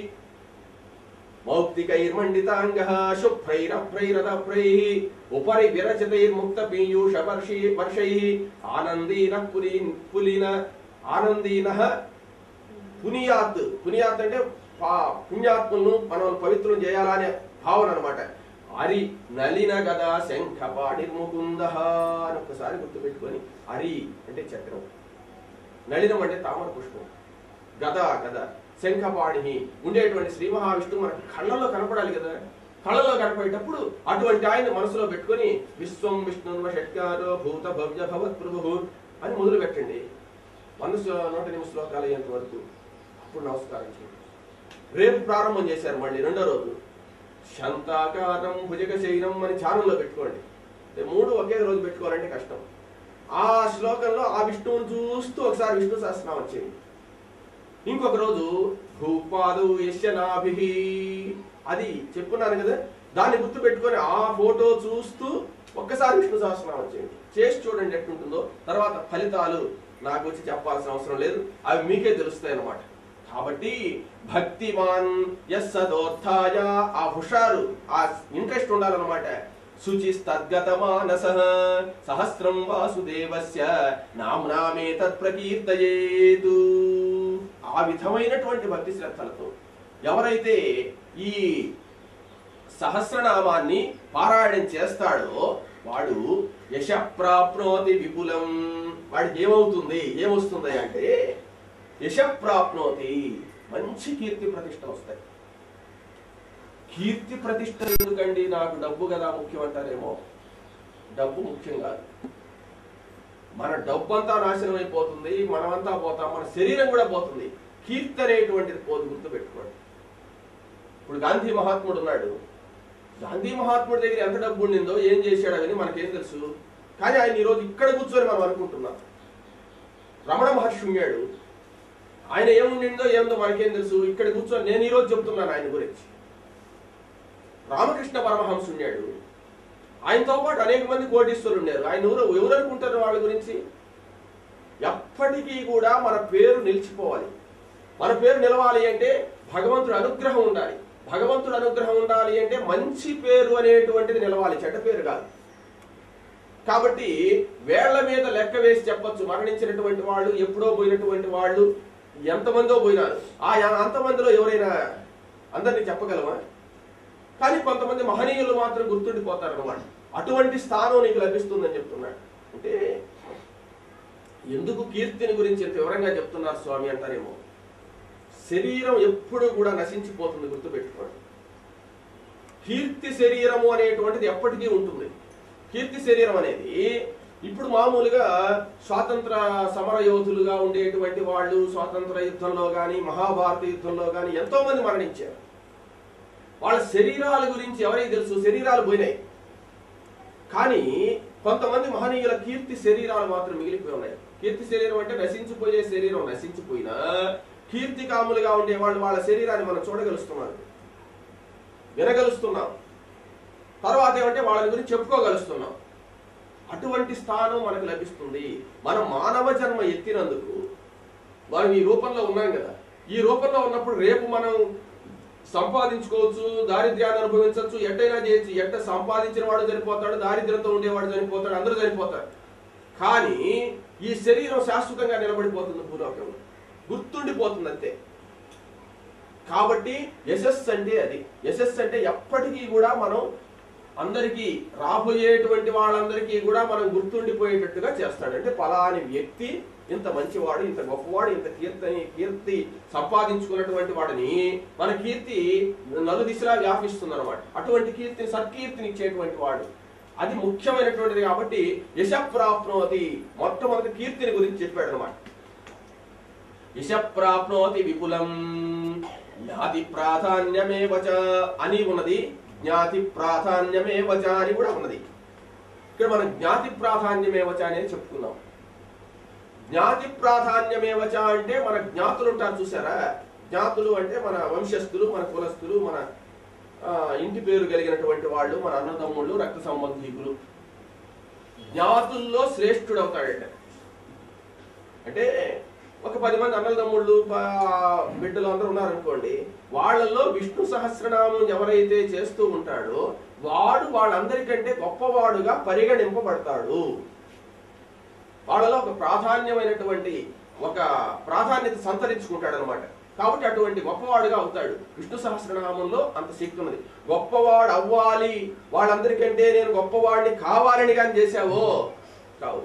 మౌక్తికైర్మండితాంగ శుభ్రైరభ్రైరదభ్రై ఉపరి విరచితైర్ముక్త పీయూష వర్షి వర్షై ఆనందీన పులీన్ పులిన ఆనందీన పునియాత్ పునియాత్ అంటే పా- పుణ్యాత్ములను మనం పవిత్రం చేయాలనే భావన అన్నమాట అరి నలిన గదా శంఖపాడి ముకుంద అని ఒక్కసారి గుర్తుపెట్టుకొని అరి అంటే చక్రం నళినం అంటే తామర పుష్పం గద గద శంఖపాణి ఉండేటువంటి శ్రీ మహావిష్ణువు మనకి కళ్ళలో కనపడాలి కదా కళ్ళలో కనపడేటప్పుడు అటువంటి ఆయన మనసులో పెట్టుకొని విశ్వం విష్ణు షట్కారో భూత భవ్య భవత్ ప్రభు అని మొదలు పెట్టండి మనసు నూట ఎనిమిది శ్లోకాలు అయ్యేంత వరకు అప్పుడు నమస్కారం చేయండి రేపు ప్రారంభం చేశారు మళ్ళీ రెండో రోజు శాంతాకారం భుజగ శయనం అని ధ్యానంలో పెట్టుకోండి అంటే మూడు ఒకే రోజు పెట్టుకోవాలంటే కష్టం ఆ శ్లోకంలో ఆ విష్ణువుని చూస్తూ ఒకసారి విష్ణు సహస్రనామం చేయండి ఇంకొక రోజు భూపాదు యశనాభి అది చెప్పున్నాను కదా దాన్ని గుర్తు పెట్టుకొని ఆ ఫోటో చూస్తూ ఒక్కసారి విష్ణు సహస్రనామం చేయండి చేసి చూడండి ఎట్లుంటుందో తర్వాత ఫలితాలు నాకు వచ్చి చెప్పాల్సిన అవసరం లేదు అవి మీకే తెలుస్తాయి అన్నమాట కాబట్టి భక్తిమాన్ ఎస్ సదోత్థాయ ఆ హుషారు ఆ ఇంట్రెస్ట్ ఉండాలన్నమాట శుచిస్తద్గత మానస సహస్రం వాసుదేవస్య నామ్నామే తత్ప్రకీర్తయేతు ఆ విధమైనటువంటి భక్తి శ్రద్ధలతో ఎవరైతే ఈ సహస్రనామాన్ని పారాయణం చేస్తాడో వాడు యశ ప్రాప్నోతి విపులం వాడికి ఏమవుతుంది ఏమొస్తుంది అంటే యశ ప్రాప్నోతి మంచి కీర్తి ప్రతిష్ట వస్తాయి కీర్తి ప్రతిష్ట ఎందుకండి నాకు డబ్బు కదా ముఖ్యం అంటారేమో డబ్బు ముఖ్యం కాదు మన డబ్బు అంతా నాశనం అయిపోతుంది మనమంతా పోతాం మన శరీరం కూడా పోతుంది కీర్తి అనేటువంటిది పోదు గుర్తు పెట్టుకోండి ఇప్పుడు గాంధీ మహాత్ముడు ఉన్నాడు గాంధీ మహాత్ముడి దగ్గర ఎంత డబ్బు ఉండిందో ఏం చేశాడు అని మనకేం తెలుసు కానీ ఆయన ఈరోజు ఇక్కడ కూర్చొని మనం అనుకుంటున్నాం రమణ మహర్షి ఉన్నాడు ఆయన ఏముండిందో ఏందో మనకేం తెలుసు ఇక్కడ కూర్చొని నేను ఈరోజు చెప్తున్నాను ఆయన గురించి రామకృష్ణ పరమహంస ఉన్నాడు ఆయనతో పాటు అనేక మంది కోటీశ్వరులు ఉన్నారు ఆయన ఎవరు ఎవరు అనుకుంటారు వాళ్ళ గురించి ఎప్పటికీ కూడా మన పేరు నిలిచిపోవాలి మన పేరు నిలవాలి అంటే భగవంతుడు అనుగ్రహం ఉండాలి భగవంతుడు అనుగ్రహం ఉండాలి అంటే మంచి పేరు అనేటువంటిది నిలవాలి చెడ్డ పేరు కాదు కాబట్టి వేళ్ల మీద లెక్క వేసి చెప్పొచ్చు మరణించినటువంటి వాళ్ళు ఎప్పుడో పోయినటువంటి వాళ్ళు ఎంతమందో పోయినారు ఆ అంతమందిలో ఎవరైనా అందరినీ చెప్పగలమా కానీ కొంతమంది మహనీయులు మాత్రం గుర్తుండిపోతారు అనమాట అటువంటి స్థానం నీకు లభిస్తుందని చెప్తున్నాడు అంటే ఎందుకు కీర్తిని గురించి ఇంత వివరంగా చెప్తున్నారు స్వామి అంటారేమో శరీరం ఎప్పుడు కూడా నశించిపోతుంది గుర్తుపెట్టుకోండి కీర్తి శరీరము అనేటువంటిది ఎప్పటికీ ఉంటుంది కీర్తి శరీరం అనేది ఇప్పుడు మామూలుగా స్వాతంత్ర సమర యోధులుగా ఉండేటువంటి వాళ్ళు స్వాతంత్ర యుద్ధంలో కానీ మహాభారత యుద్ధంలో కానీ ఎంతో మంది మరణించారు వాళ్ళ శరీరాల గురించి ఎవరికి తెలుసు శరీరాలు పోయినాయి కానీ కొంతమంది మహనీయుల కీర్తి శరీరాలు మాత్రం మిగిలిపోయి ఉన్నాయి కీర్తి శరీరం అంటే నశించిపోయే శరీరం నశించిపోయినా కీర్తి కాములుగా ఉండే వాళ్ళు వాళ్ళ శరీరాన్ని మనం చూడగలుస్తున్నాం వినగలుస్తున్నాం తర్వాత ఏమంటే వాళ్ళ గురించి చెప్పుకోగలుస్తున్నాం అటువంటి స్థానం మనకు లభిస్తుంది మనం మానవ జన్మ ఎత్తినందుకు మనం ఈ రూపంలో ఉన్నాం కదా ఈ రూపంలో ఉన్నప్పుడు రేపు మనం సంపాదించుకోవచ్చు దారిద్ర్యాన్ని అనుభవించవచ్చు ఎట్టైనా చేయొచ్చు ఎట్ట సంపాదించిన వాడు చనిపోతాడు దారిద్ర్యంతో ఉండేవాడు చనిపోతాడు అందరూ చనిపోతారు కానీ ఈ శరీరం శాశ్వతంగా నిలబడిపోతుంది భూలోకంలో గుర్తుండిపోతుంది అంతే కాబట్టి యశస్సు అంటే అది యశస్సు అంటే ఎప్పటికీ కూడా మనం అందరికీ రాబోయేటువంటి వాళ్ళందరికీ కూడా మనం గుర్తుండిపోయేటట్టుగా చేస్తాడు అంటే పలాని వ్యక్తి ఇంత మంచివాడు ఇంత గొప్పవాడు ఇంత కీర్తిని కీర్తి సంపాదించుకున్నటువంటి వాడిని మన కీర్తి నలు దిశలా వ్యాపిస్తుంది అనమాట అటువంటి కీర్తిని సత్కీర్తిని ఇచ్చేటువంటి వాడు అది ముఖ్యమైనటువంటిది కాబట్టి యశ ప్రాప్నోతి మొట్టమొదటి కీర్తిని గురించి చెప్పాడు అనమాట యశ ప్రాప్నోతి విపులం జ్ఞాతి ప్రాధాన్యమేవ చ అని ఉన్నది జ్ఞాతి ప్రాధాన్యమేవ చ అని కూడా ఉన్నది ఇక్కడ మనం జ్ఞాతి ప్రాధాన్యమేవ చ అనేది చెప్పుకున్నాం జ్ఞాతి ప్రాధాన్యమేవ చ అంటే మన జ్ఞాతులు ఉంటారు చూసారా జ్ఞాతులు అంటే మన వంశస్థులు మన కులస్థులు మన ఆ, ఇంటి పేరు కలిగినటువంటి వాళ్ళు మన అన్నదమ్ముళ్ళు రక్త సంబంధీకులు జ్ఞాతుల్లో శ్రేష్ఠుడు అవుతాడట అంటే ఒక పది మంది అన్నదమ్ముళ్ళు ప- బిడ్డలు అందరూ ఉన్నారనుకోండి వాళ్ళల్లో విష్ణు సహస్రనామం ఎవరైతే చేస్తూ ఉంటాడో వాడు వాళ్ళందరికంటే గొప్పవాడుగా పరిగణింపబడతాడు వాళ్ళలో ఒక ప్రాధాన్యమైనటువంటి ఒక ప్రాధాన్యత సంతరించుకుంటాడు అనమాట కాబట్టి అటువంటి గొప్పవాడుగా అవుతాడు విష్ణు సహస్రనామంలో అంత శక్తి ఉన్నది గొప్పవాడు అవ్వాలి వాళ్ళందరికంటే నేను గొప్పవాడిని కావాలని కానీ చేశావో కావు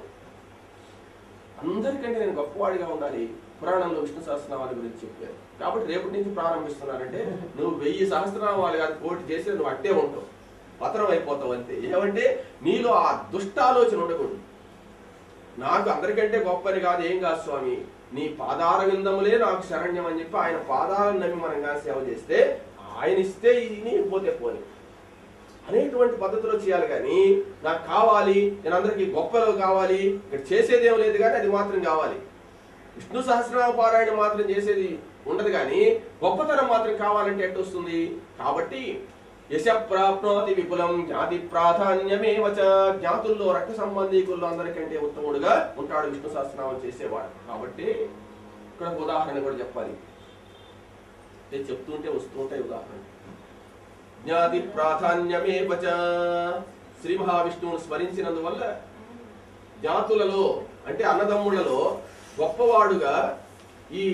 అందరికంటే నేను గొప్పవాడిగా ఉండాలి పురాణంలో విష్ణు సహస్రనామాల గురించి చెప్పారు కాబట్టి రేపటి నుంచి ప్రారంభిస్తున్నానంటే నువ్వు వెయ్యి సహస్రనామాలు కాదు కోటి చేసి నువ్వు అట్టే ఉంటావు పతనం అయిపోతావు అంతే ఏమంటే నీలో ఆ దుష్ట ఆలోచన ఉండకూడదు నాకు అందరికంటే గొప్పని కాదు ఏం కాదు స్వామి నీ పాదార విందములే నాకు శరణ్యం అని చెప్పి ఆయన పాదాలను నమ్మి మనం కానీ సేవ చేస్తే ఆయన ఇస్తే ఇది పోతే పోని అనేటువంటి పద్ధతిలో చేయాలి కానీ నాకు కావాలి నేను అందరికీ గొప్పలో కావాలి ఇక్కడ చేసేది ఏం లేదు కానీ అది మాత్రం కావాలి విష్ణు సహస్రనామ పారాయణ మాత్రం చేసేది ఉండదు కానీ గొప్పతనం మాత్రం కావాలంటే ఎట్టు వస్తుంది కాబట్టి యశ ప్రాప్నోతి విపులం జ్ఞాతి ప్రాధాన్యమే వచ జ్ఞాతుల్లో రక్త సంబంధీకుల్లో అందరికంటే ఉత్తముడుగా ఉంటాడు విష్ణు సహస్రనామం చేసేవాడు కాబట్టి ఇక్కడ ఒక ఉదాహరణ కూడా చెప్పాలి అంటే చెప్తుంటే వస్తుంటాయి ఉదాహరణ జ్ఞాతి ప్రాధాన్యమే వచ శ్రీ మహావిష్ణువును స్మరించినందువల్ల జాతులలో అంటే అన్నదమ్ములలో గొప్పవాడుగా ఈ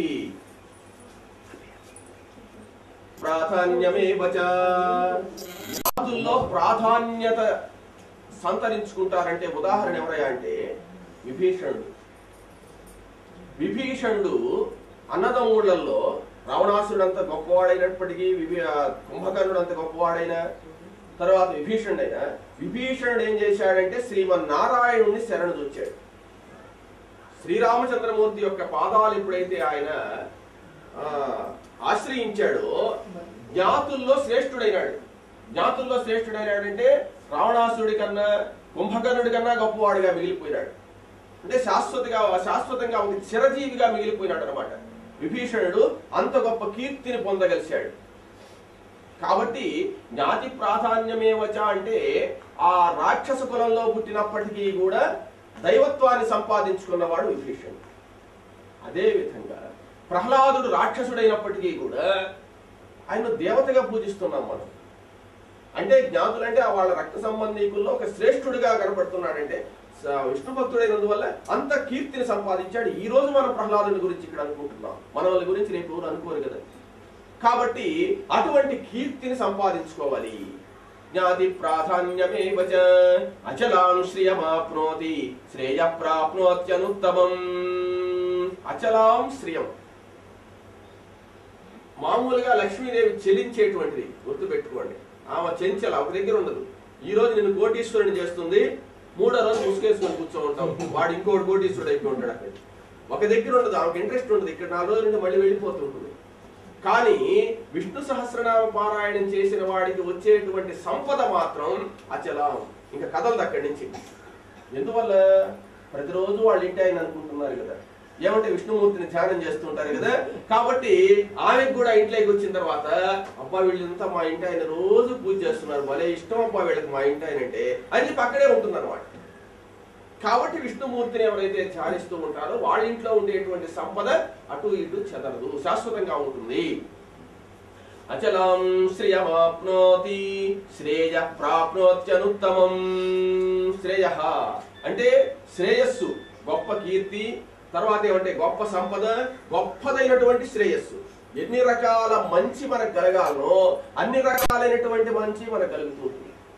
ప్రాధాన్యమే వచ జాతుల్లో ప్రాధాన్యత సంతరించుకుంటారంటే ఉదాహరణ ఎవరయ్యా అంటే విభీషణుడు విభీషణుడు అన్నదమ్ముళ్ళల్లో రావణాసుడు అంత గొప్పవాడైనప్పటికీ విభీ ఆ, కుంభకర్ణుడు అంత గొప్పవాడైన తర్వాత విభీషణుడైనా విభీషణుడు ఏం చేశాడంటే శ్రీమన్నారాయణుడిని శరణు చూచాడు శ్రీరామచంద్రమూర్తి యొక్క పాదాలు ఎప్పుడైతే ఆయన ఆ, ఆశ్రయించాడో జ్ఞాతుల్లో శ్రేష్ఠుడైనాడు జ్ఞాతుల్లో శ్రేష్ఠుడైనాడంటే రావణాసుడి కన్నా కుంభకర్ణుడి కన్నా గొప్పవాడిగా మిగిలిపోయినాడు అంటే శాశ్వతగా శాశ్వతంగా ఒక చిరజీవిగా మిగిలిపోయినాడు అనమాట విభీషణుడు అంత గొప్ప కీర్తిని పొందగలిశాడు కాబట్టి జ్ఞాతి ప్రాధాన్యమేవచ అంటే ఆ రాక్షస కులంలో పుట్టినప్పటికీ కూడా దైవత్వాన్ని సంపాదించుకున్నవాడు విభీషణుడు అదే విధంగా ప్రహ్లాదుడు రాక్షసుడైనప్పటికీ కూడా ఆయన దేవతగా పూజిస్తున్నాం మనం అంటే జ్ఞాతులు అంటే వాళ్ళ రక్త సంబంధీకుల్లో ఒక శ్రేష్ఠుడిగా కనపడుతున్నాడంటే స- విష్ణు భక్తుడైనందువల్ల అంత కీర్తిని సంపాదించాడు ఈ రోజు మనం ప్రహ్లాదుని గురించి ఇక్కడ అనుకుంటున్నాం మన వాళ్ళ గురించి రేపు ఎవరు అనుకోరు కదా కాబట్టి అటువంటి కీర్తిని సంపాదించుకోవాలి జ్ఞాతి ప్రాధాన్యమేవ చ అచలాం శ్రియమాప్నోతి శ్రేయ ప్రాప్నోత్యనుత్తమం అచలాం శ్రియం మామూలుగా లక్ష్మీదేవి చెలించేటువంటిది గుర్తుపెట్టుకోండి ఆమె చెంచల ఒక దగ్గర ఉండదు ఈ రోజు నేను కోటీశ్వరుని చేస్తుంది మూడో రోజు ముసుగేసుకొని కూర్చో ఉంటాం వాడు ఇంకోటి కోటీశ్వరుడు అయిపోయి ఉంటాడు అక్కడ ఒక దగ్గర ఉండదు ఆమెకు ఇంట్రెస్ట్ ఉండదు ఇక్కడ నాలుగు రోజుల నుండి మళ్ళీ వెళ్ళిపోతుంటుంది కానీ విష్ణు సహస్రనామ పారాయణం చేసిన వాడికి వచ్చేటువంటి సంపద మాత్రం అచలం ఇంకా కదలదు అక్కడి నుంచి ఎందువల్ల ప్రతిరోజు వాళ్ళ ఇంటి ఆయన అనుకుంటున్నారు కదా ఏమంటే విష్ణుమూర్తిని ధ్యానం చేస్తుంటారు కదా కాబట్టి ఆమెకు కూడా ఇంట్లోకి వచ్చిన తర్వాత అబ్బా వీళ్ళంతా మా ఇంటి ఆయన రోజు పూజ చేస్తున్నారు భలే ఇష్టం అబ్బా వీళ్ళకి మా ఇంటి ఆయన అంటే అని చెప్పి అక్కడే ఉంటుంది అనమాట కాబట్టి విష్ణుమూర్తిని ఎవరైతే ధ్యానిస్తూ ఉంటారో వాళ్ళ ఇంట్లో ఉండేటువంటి సంపద అటు ఇటు చెదరదు శాశ్వతంగా ఉంటుంది అచలం శ్రియమాప్నోతి శ్రేయ ప్రాప్నోత్యనుత్తమం శ్రేయ అంటే శ్రేయస్సు గొప్ప కీర్తి తర్వాత ఏమంటే గొప్ప సంపద గొప్పదైనటువంటి శ్రేయస్సు ఎన్ని రకాల మంచి మనకు కలగాలనో అన్ని రకాలైనటువంటి మంచి మనకు కలుగుతుంది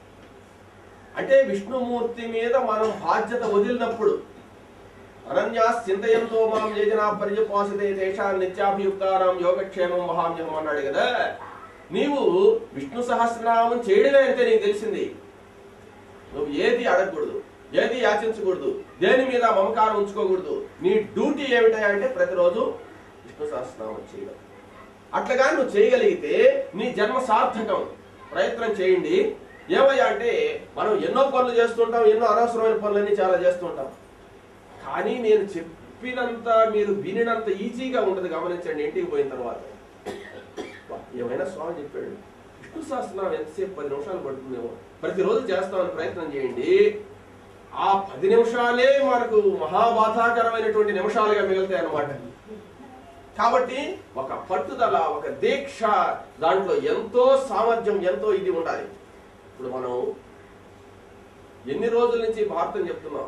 అంటే విష్ణుమూర్తి మీద మనం బాధ్యత వదిలినప్పుడు అనన్యా చింతయంతో మాం యోజనా పర్యపోషతే తేషాం నిత్యాభియుక్తానాం యోగక్షేమం మహామ్యహం అన్నాడు కదా నీవు విష్ణు సహస్రనామం చేయడమే అంటే నీకు తెలిసింది నువ్వు ఏది అడగకూడదు ఏది యాచించకూడదు దేని మీద మమకారం ఉంచుకోకూడదు నీ డ్యూటీ ఏమిటా అంటే ప్రతిరోజు విష్ణు సహస్రనామం చేయడం అట్లగా నువ్వు చేయగలిగితే నీ జన్మ సార్థకం ప్రయత్నం చేయండి ఏమయ్యా అంటే మనం ఎన్నో పనులు చేస్తుంటాం ఎన్నో అనవసరమైన పనులన్నీ చాలా చేస్తుంటాం కానీ నేను చెప్పినంత మీరు వినినంత ఈజీగా ఉండదు గమనించండి ఇంటికి పోయిన తర్వాత వా, ఏమైనా స్వామి చెప్పాడు విష్ణు సహస్రనామం ఎంతసేపు పది నిమిషాలు పడుతుందేమో ప్రతిరోజు చేస్తామని ప్రయత్నం చేయండి ఆ పది నిమిషాలే మనకు మహాబాధాకరమైనటువంటి నిమిషాలుగా మిగులుతాయి అన్నమాట కాబట్టి ఒక పట్టుదల ఒక దీక్ష దాంట్లో ఎంతో సామర్థ్యం ఎంతో ఇది ఉండాలి ఇప్పుడు మనం ఎన్ని రోజుల నుంచి భారతం చెప్తున్నాం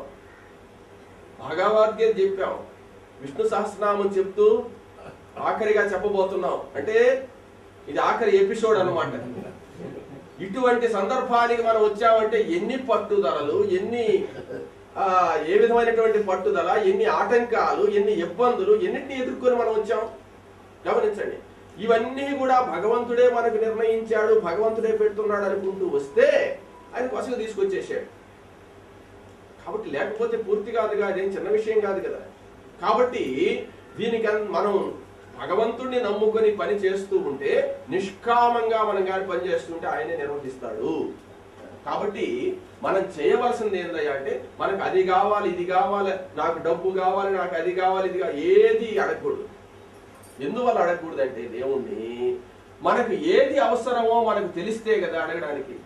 భగవద్గీత చెప్పాం విష్ణు సహస్రనామం చెప్తూ ఆఖరిగా చెప్పబోతున్నాం అంటే ఇది ఆఖరి ఎపిసోడ్ అన్నమాట ఇటువంటి సందర్భానికి మనం వచ్చామంటే ఎన్ని పట్టుదలలు ఎన్ని ఆ, ఏ విధమైనటువంటి పట్టుదల ఎన్ని ఆటంకాలు ఎన్ని ఇబ్బందులు ఎన్నిటిని ఎదుర్కొని మనం వచ్చాం గమనించండి ఇవన్నీ కూడా భగవంతుడే మనకు నిర్ణయించాడు భగవంతుడే పెడుతున్నాడు అనుకుంటూ వస్తే ఆయన కొసలు తీసుకొచ్చేసాడు కాబట్టి లేకపోతే పూర్తి కాదుగా అదేం చిన్న విషయం కాదు కదా కాబట్టి దీనికి అన్- మనం భగవంతుడిని నమ్ముకొని పని చేస్తూ ఉంటే నిష్కామంగా మనం కానీ పని చేస్తుంటే ఆయనే నిర్వహిస్తాడు కాబట్టి మనం చేయవలసింది ఏందయ్యా అంటే మనకు అది కావాలి ఇది కావాలి నాకు డబ్బు కావాలి నాకు అది కావాలి ఇది కావాలి ఏది అడగకూడదు ఎందువల్ల అడగకూడదు అంటే దేవుణ్ణి మనకు ఏది అవసరమో మనకు తెలిస్తే కదా అడగడానికి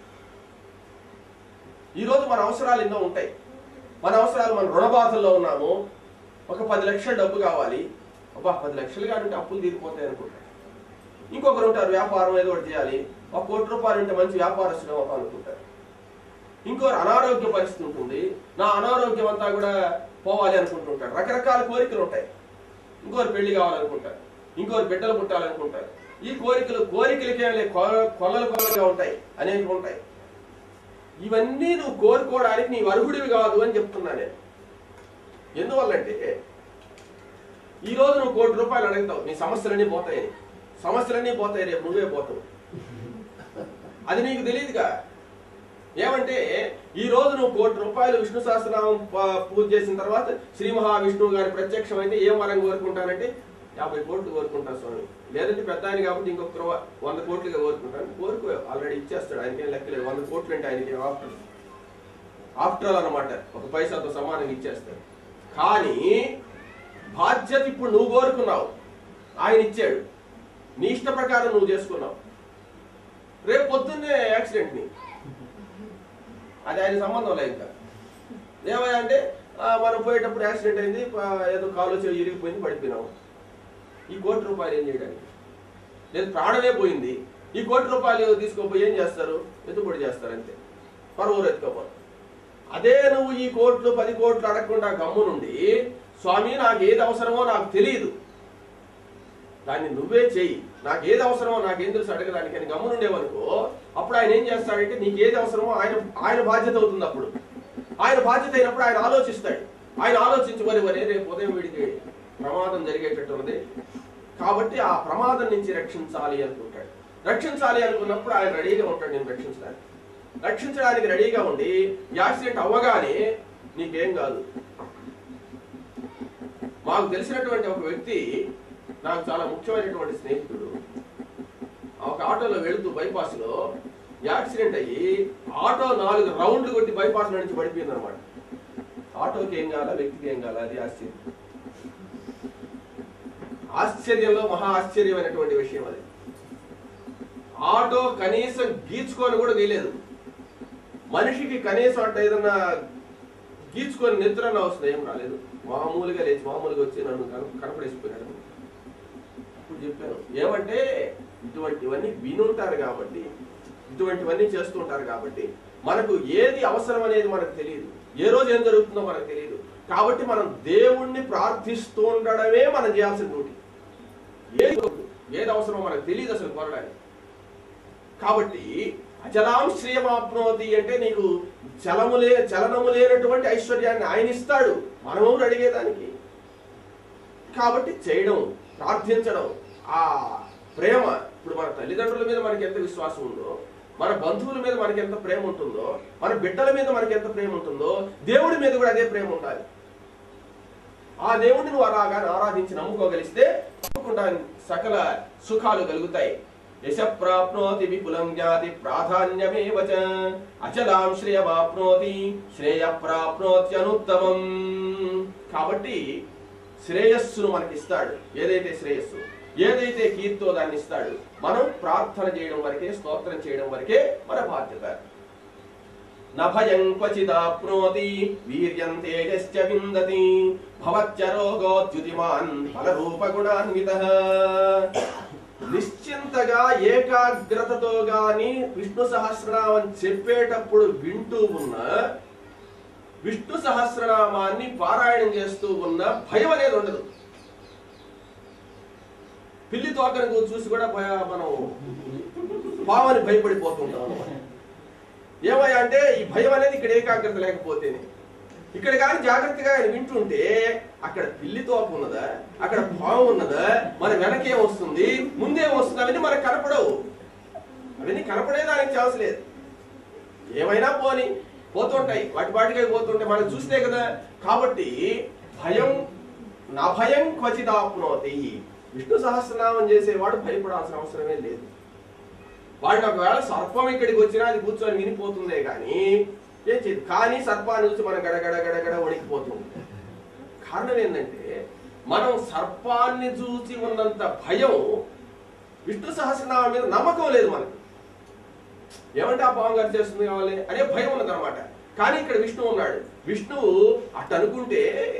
ఈరోజు మన అవసరాలు ఎన్నో ఉంటాయి మన అవసరాలు మన రుణబాధల్లో ఉన్నాము ఒక పది లక్షల డబ్బు కావాలి అబ్బా పది లక్షలు కాదంటే అప్పులు తీరిపోతాయి అనుకుంటారు ఇంకొకరు ఉంటారు వ్యాపారం ఏదో ఒకటి చేయాలి ఒక కోటి రూపాయలు ఉంటే మంచి వ్యాపారస్తులు అవుతాం అనుకుంటారు ఇంకోరు అనారోగ్య పరిస్థితి ఉంటుంది నా అనారోగ్యం అంతా కూడా పోవాలి అనుకుంటుంటాడు రకరకాల కోరికలు ఉంటాయి ఇంకోరు పెళ్లి కావాలనుకుంటారు ఇంకోరు బిడ్డలు పుట్టాలనుకుంటారు ఈ కోరికలు కోరికలకేం లే కొల- కొల్లలు కొల్లలుగా ఉంటాయి అనేవి ఉంటాయి ఇవన్నీ నువ్వు కోరుకోవడానికి నీ అర్హుడివి కాదు అని చెప్తున్నా నేను ఎందువల్లంటే ఈ రోజు నువ్వు కోటి రూపాయలు అడుగుతావు నీ సమస్యలన్నీ పోతాయని సమస్యలన్నీ పోతాయి రేపు నువ్వే పోతావు అది నీకు తెలియదుగా ఏమంటే ఈ రోజు నువ్వు కోటి రూపాయలు విష్ణు సహస్రనామం ప- పూజ చేసిన తర్వాత శ్రీ మహావిష్ణువు గారి ప్రత్యక్షం అయితే ఏం వరం కోరుకుంటానంటే యాభై కోట్లు కోరుకుంటాను స్వామి లేదంటే పెద్ద ఆయన కాబట్టి ఇంకొక రూప- వంద కోట్లుగా కోరుకుంటాను కోరుకో ఆల్రెడీ ఇచ్చేస్తాడు ఆయనకేం లెక్కలేదు వంద కోట్లు అంటే ఆయనకి ఆఫ్టర్ ఆఫ్టర్ ఆల్ అనమాట ఒక పైసాతో సమానంగా ఇచ్చేస్తాడు కానీ బాధ్యత ఇప్పుడు నువ్వు కోరుకున్నావు ఆయన ఇచ్చాడు నీ ఇష్ట ప్రకారం నువ్వు చేసుకున్నావు రేపు పొద్దున్నే యాక్సిడెంట్ ని అది ఆయన సంబంధం లేదు ఇంకా ఏమయ్యా అంటే ఆ, మనం పోయేటప్పుడు యాక్సిడెంట్ అయింది ప- ఏదో కాలు చెవి ఇరిగిపోయింది పడిపోయినాము ఈ కోటి రూపాయలు ఏం చేయడానికి లేదు ప్రాణమే పోయింది ఈ కోటి రూపాయలు తీసుకోపోయి ఏం చేస్తారు ఎత్తుబడి చేస్తారు అంతే పరువురు ఎత్తుకోపోరు అదే నువ్వు ఈ కోట్లు పది కోట్లు అడగకుండా గమ్ము నుండి స్వామి నాకు ఏది అవసరమో నాకు తెలియదు దాన్ని నువ్వే చెయ్యి నాకు ఏది అవసరమో నాకు ఏం తెలుసు అడగడానికి అని గమ్మునుండేవనుకో అప్పుడు ఆయన ఏం చేస్తాడంటే నీకు ఏది అవసరమో ఆయన ఆయన బాధ్యత అవుతుంది అప్పుడు ఆయన బాధ్యత అయినప్పుడు ఆయన ఆలోచిస్తాడు ఆయన ఆలోచించి మరి వరే రేపు ఉదయం వీడికి ప్రమాదం జరిగేటట్టు ఉన్నది కాబట్టి ఆ ప్రమాదం నుంచి రక్షించాలి అనుకుంటాడు రక్షించాలి అనుకున్నప్పుడు ఆయన రెడీగా ఉంటాడు నేను రక్షించడానికి రక్షించడానికి రెడీగా ఉండి యాక్సిడెంట్ అవ్వగానే నీకేం కాదు మాకు తెలిసినటువంటి ఒక వ్యక్తి నాకు చాలా ముఖ్యమైనటువంటి స్నేహితుడు ఒక ఆటోలో వెళుతూ బైపాస్ లో యాక్సిడెంట్ అయ్యి ఆటో నాలుగు రౌండ్లు కొట్టి బైపాస్ లో నుంచి పడిపోయింది అనమాట ఆటోకి ఏం కావాలా వ్యక్తికి ఏం కావాలా అది ఆశ్చర్యం ఆశ్చర్యంలో మహా ఆశ్చర్యమైనటువంటి విషయం అది ఆటో కనీసం గీచుకొని కూడా గీలేదు మనిషికి కనీసం అంటే ఏదన్నా గీచుకొని నిద్రన్న వస్తుంది ఏం రాలేదు మామూలుగా లేచి మామూలుగా వచ్చి నన్ను కన- కనపడేసిపోయాడు అప్పుడు చెప్పాను ఏమంటే ఇటువంటివన్నీ వినుంటారు కాబట్టి ఇటువంటివన్నీ చేస్తుంటారు కాబట్టి మనకు ఏది అవసరం అనేది మనకు తెలియదు ఏ రోజు ఏం జరుగుతుందో మనకు తెలియదు కాబట్టి మనం దేవుణ్ణి ప్రార్థిస్తూ ఉండడమే మనం చేయాల్సిన డ్యూటీ ఏది ఏది అవసరమో మనకు తెలియదు అసలు కొనడానికి కాబట్టి అచలాం శ్రియమాప్నోతి అంటే నీకు చలము లే చలనము లేనటువంటి ఐశ్వర్యాన్ని ఆయన ఇస్తాడు మనము అడిగేదానికి కాబట్టి చేయడం ప్రార్థించడం ఆ ప్రేమ ఇప్పుడు మన తల్లిదండ్రుల మీద మనకి ఎంత విశ్వాసం ఉందో మన బంధువుల మీద మనకి ఎంత ప్రేమ ఉంటుందో మన బిడ్డల మీద మనకి ఎంత ప్రేమ ఉంటుందో దేవుడి మీద కూడా అదే ప్రేమ ఉండాలి ఆ దేవుడిని నువ్వు అలాగా ఆరాధించి నమ్ముకోగలిస్తే తప్పకుండా సకల సుఖాలు కలుగుతాయి యశ ప్రాప్నోతి విపులం జ్ఞాతి ప్రాధాన్యమేవ చ అచలాం శ్రేయమాప్నోతి శ్రేయ ప్రాప్నోత్యనుత్తమం కాబట్టి శ్రేయస్సును మనకి ఇస్తాడు ఏదైతే శ్రేయస్సు ఏదైతే కీర్తో దాన్ని ఇస్తాడు మనం ప్రార్థన చేయడం వరకే స్తోత్రం చేయడం వరకే మన బాధ్యత నభయం క్వచిదాప్నోతి వీర్యం తేజశ్చ విందతి భవత్య రోగోద్యుతిమాన్ ఫలరూపగుణాన్విత నిశ్చింతగా ఏకాగ్రతతో గాని విష్ణు సహస్రనామం చెప్పేటప్పుడు వింటూ ఉన్న విష్ణు సహస్రనామాన్ని పారాయణం చేస్తూ ఉన్న భయం అనేది ఉండదు పిల్లి తోకను చూసి కూడా భయ- మనం పావని భయపడిపోతుంటాం అన్నమాట. ఏమయ్యా అంటే ఈ భయం అనేది ఇక్కడ ఏకాగ్రత లేకపోతేనే ఇక్కడ కానీ జాగ్రత్తగా ఆయన వింటుంటే అక్కడ పిల్లి తోక ఉన్నదా అక్కడ పాము ఉన్నదా మన వెనకేం వస్తుంది ముందేం వస్తుంది అవన్నీ మనకు కనపడవు అవన్నీ కనపడేదానికి ఛాన్స్ లేదు ఏమైనా పోని పోతుంటాయి వాటి వాటికే పోతుంటాయి మనం చూస్తే కదా కాబట్టి భయం నా భయం క్వచిదాప్నోతి విష్ణు సహస్రనామం చేసేవాడు భయపడాల్సిన అవసరమే లేదు వాడికి ఒకవేళ సర్పం ఇక్కడికి వచ్చినా అది కూర్చొని వినిపోతుందే కానీ ఏం చేయదు కానీ సర్పాన్ని చూసి మనం గడగడ గడగడ వణికిపోతుంది కారణం ఏంటంటే మనం సర్పాన్ని చూసి ఉన్నంత భయం విష్ణు సహస్రనామం మీద నమ్మకం లేదు మనకు ఏమంటే ఆ పాము గారు చేస్తుంది కావాలి అనే భయం ఉన్నది అనమాట కానీ ఇక్కడ విష్ణువు ఉన్నాడు విష్ణువు అట్ట అనుకుంటే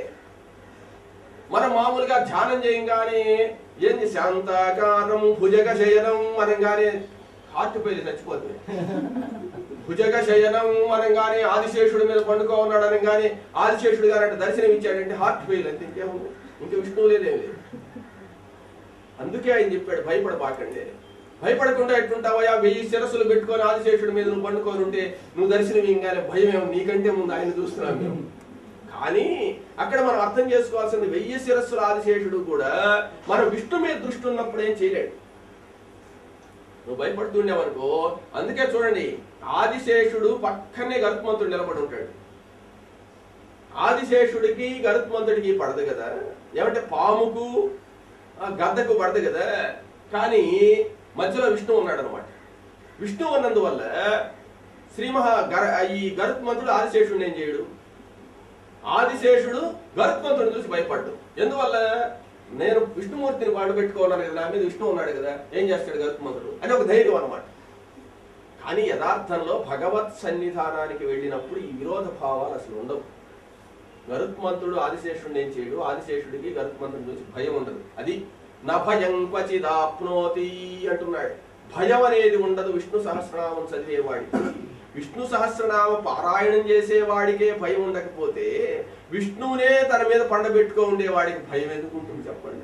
మనం మామూలుగా ధ్యానం చేయంగానే ఏంది శాంతాకారం భుజగ శయనం అనగానే హార్ట్ పేరు చచ్చిపోతుంది భుజగ శయనం అనగానే ఆదిశేషుడి మీద పండుకో ఉన్నాడు అనగానే ఆదిశేషుడు గారు అంటే దర్శనం ఇచ్చాడంటే హార్ట్ ఫెయిల్ అంతే ఇంకేముంది ఇంకా విష్ణువు లేదేం లేదు అందుకే ఆయన చెప్పాడు భయపడబాకండి అని. భయపడకుండా ఎట్టుంటావయ్యా వెయ్యి శిరస్సులు పెట్టుకొని ఆదిశేషుడి మీద నువ్వు పండుకొని ఉంటే నువ్వు దర్శనం ఇంగానే భయం ఏమో నీకంటే ముందు ఆయన చూస్తున్నాం మేము కానీ అక్కడ మనం అర్థం చేసుకోవాల్సింది వెయ్యి శిరస్సుల ఆదిశేషుడు కూడా మనం విష్ణు మీద దృష్టి ఉన్నప్పుడు ఏం చేయలేడు నువ్వు భయపడుతుండేవనుకో అందుకే చూడండి ఆదిశేషుడు పక్కనే గరుత్మంతుడు నిలబడి ఉంటాడు ఆదిశేషుడికి గరుత్మంతుడికి పడదు కదా ఏమంటే పాముకు ఆ గద్దకు పడదు కదా కానీ మధ్యలో విష్ణు ఉన్నాడు అనమాట విష్ణు ఉన్నందువల్ల శ్రీ మహా గర ఈ గరుత్మంతుడు ఆదిశేషుడిని ఏం చేయడు ఆదిశేషుడు గరుత్మంతుడిని చూసి భయపడ్డు ఎందువల్ల నేను విష్ణుమూర్తిని పాడు పెట్టుకున్నాను కదా నా మీద విష్ణు ఉన్నాడు కదా ఏం చేస్తాడు గరుత్మంతుడు అని ఒక ధైర్యం అనమాట కానీ యథార్థంలో భగవత్ సన్నిధానానికి వెళ్ళినప్పుడు ఈ విరోధ భావాలు అసలు ఉండవు గరుత్మంతుడు ఆదిశేషుడిని ఏం చేయడు ఆదిశేషుడికి గరుత్మంతుడిని చూసి భయం ఉండదు అది నా భయం క్వచిదాప్నోతి అంటున్నాడు భయం అనేది ఉండదు విష్ణు సహస్రనామం చదివేవాడికి విష్ణు సహస్రనామ పారాయణం చేసేవాడికే భయం ఉండకపోతే విష్ణువునే తన మీద పండబెట్టుకో ఉండేవాడికి భయం ఎందుకు ఉంటుంది చెప్పండి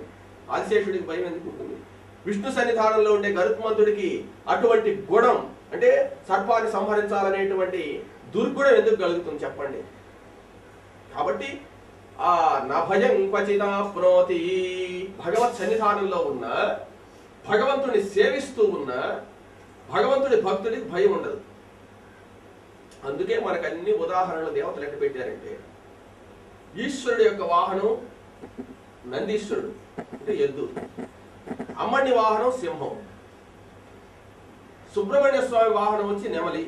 ఆదిశేషుడికి భయం ఎందుకు ఉంటుంది విష్ణు సన్నిధానంలో ఉండే గరుత్మంతుడికి అటువంటి గుణం అంటే సర్పాన్ని సంహరించాలనేటువంటి దుర్గుణం ఎందుకు కలుగుతుంది చెప్పండి కాబట్టి ఆ నభయం క్వచిదాప్నోతి భగవత్ సన్నిధానంలో ఉన్న భగవంతుని సేవిస్తూ ఉన్న భగవంతుడి భక్తుడికి భయం ఉండదు అందుకే మనకు అన్ని ఉదాహరణలు దేవతలు ఎట్ట పెట్టారంటే ఈశ్వరుడు యొక్క వాహనం నందీశ్వరుడు అంటే ఎద్దు అమ్మని వాహనం సింహం సుబ్రహ్మణ్య స్వామి వాహనం వచ్చి నెమలి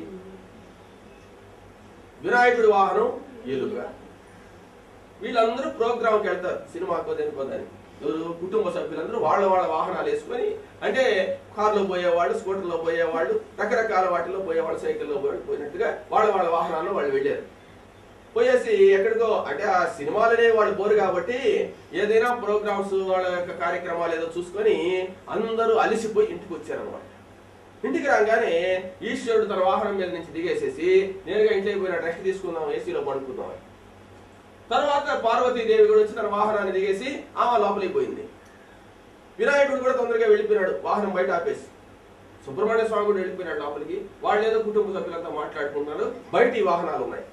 వినాయకుడి వాహనం ఎలుక వీళ్ళందరూ ప్రోగ్రామ్కి వెళ్తారు సినిమాకో దేనికో దానికి ఎవరు కుటుంబ సభ్యులందరూ వాళ్ళ వాళ్ళ వాహనాలు వేసుకొని అంటే కారులో పోయేవాళ్ళు స్కూటర్లో పోయేవాళ్ళు రకరకాల వాటిలో పోయేవాళ్ళు సైకిల్లో పోయి పోయినట్టుగా వాళ్ళ వాళ్ళ వాహనాల్లో వాళ్ళు వెళ్ళారు పోయేసి ఎక్కడికో అంటే ఆ సినిమాలనే వాళ్ళు పోరు కాబట్టి ఏదైనా ప్రోగ్రామ్స్ వాళ్ళ యొక్క కార్యక్రమాలు ఏదో చూసుకొని అందరూ అలిసిపోయి ఇంటికి వచ్చారనమాట ఇంటికి రాగానే ఈశ్వరుడు తన వాహనం మీద నుంచి దిగేసేసి నేరుగా ఇంటికి పోయిన రెస్ట్ తీసుకుందాం ఏసీలో పడుకుందాం అని. తర్వాత పార్వతీదేవి కూడా వచ్చి తన వాహనాన్ని దిగేసి ఆమె లోపలికి పోయింది వినాయకుడు కూడా తొందరగా వెళ్ళిపోయినాడు వాహనం బయట ఆపేసి సుబ్రహ్మణ్య స్వామి కూడా వెళ్ళిపోయినాడు లోపలికి వాళ్ళు ఏదో కుటుంబ సభ్యులంతా మాట్లాడుకుంటున్నారు బయట ఈ వాహనాలు ఉన్నాయి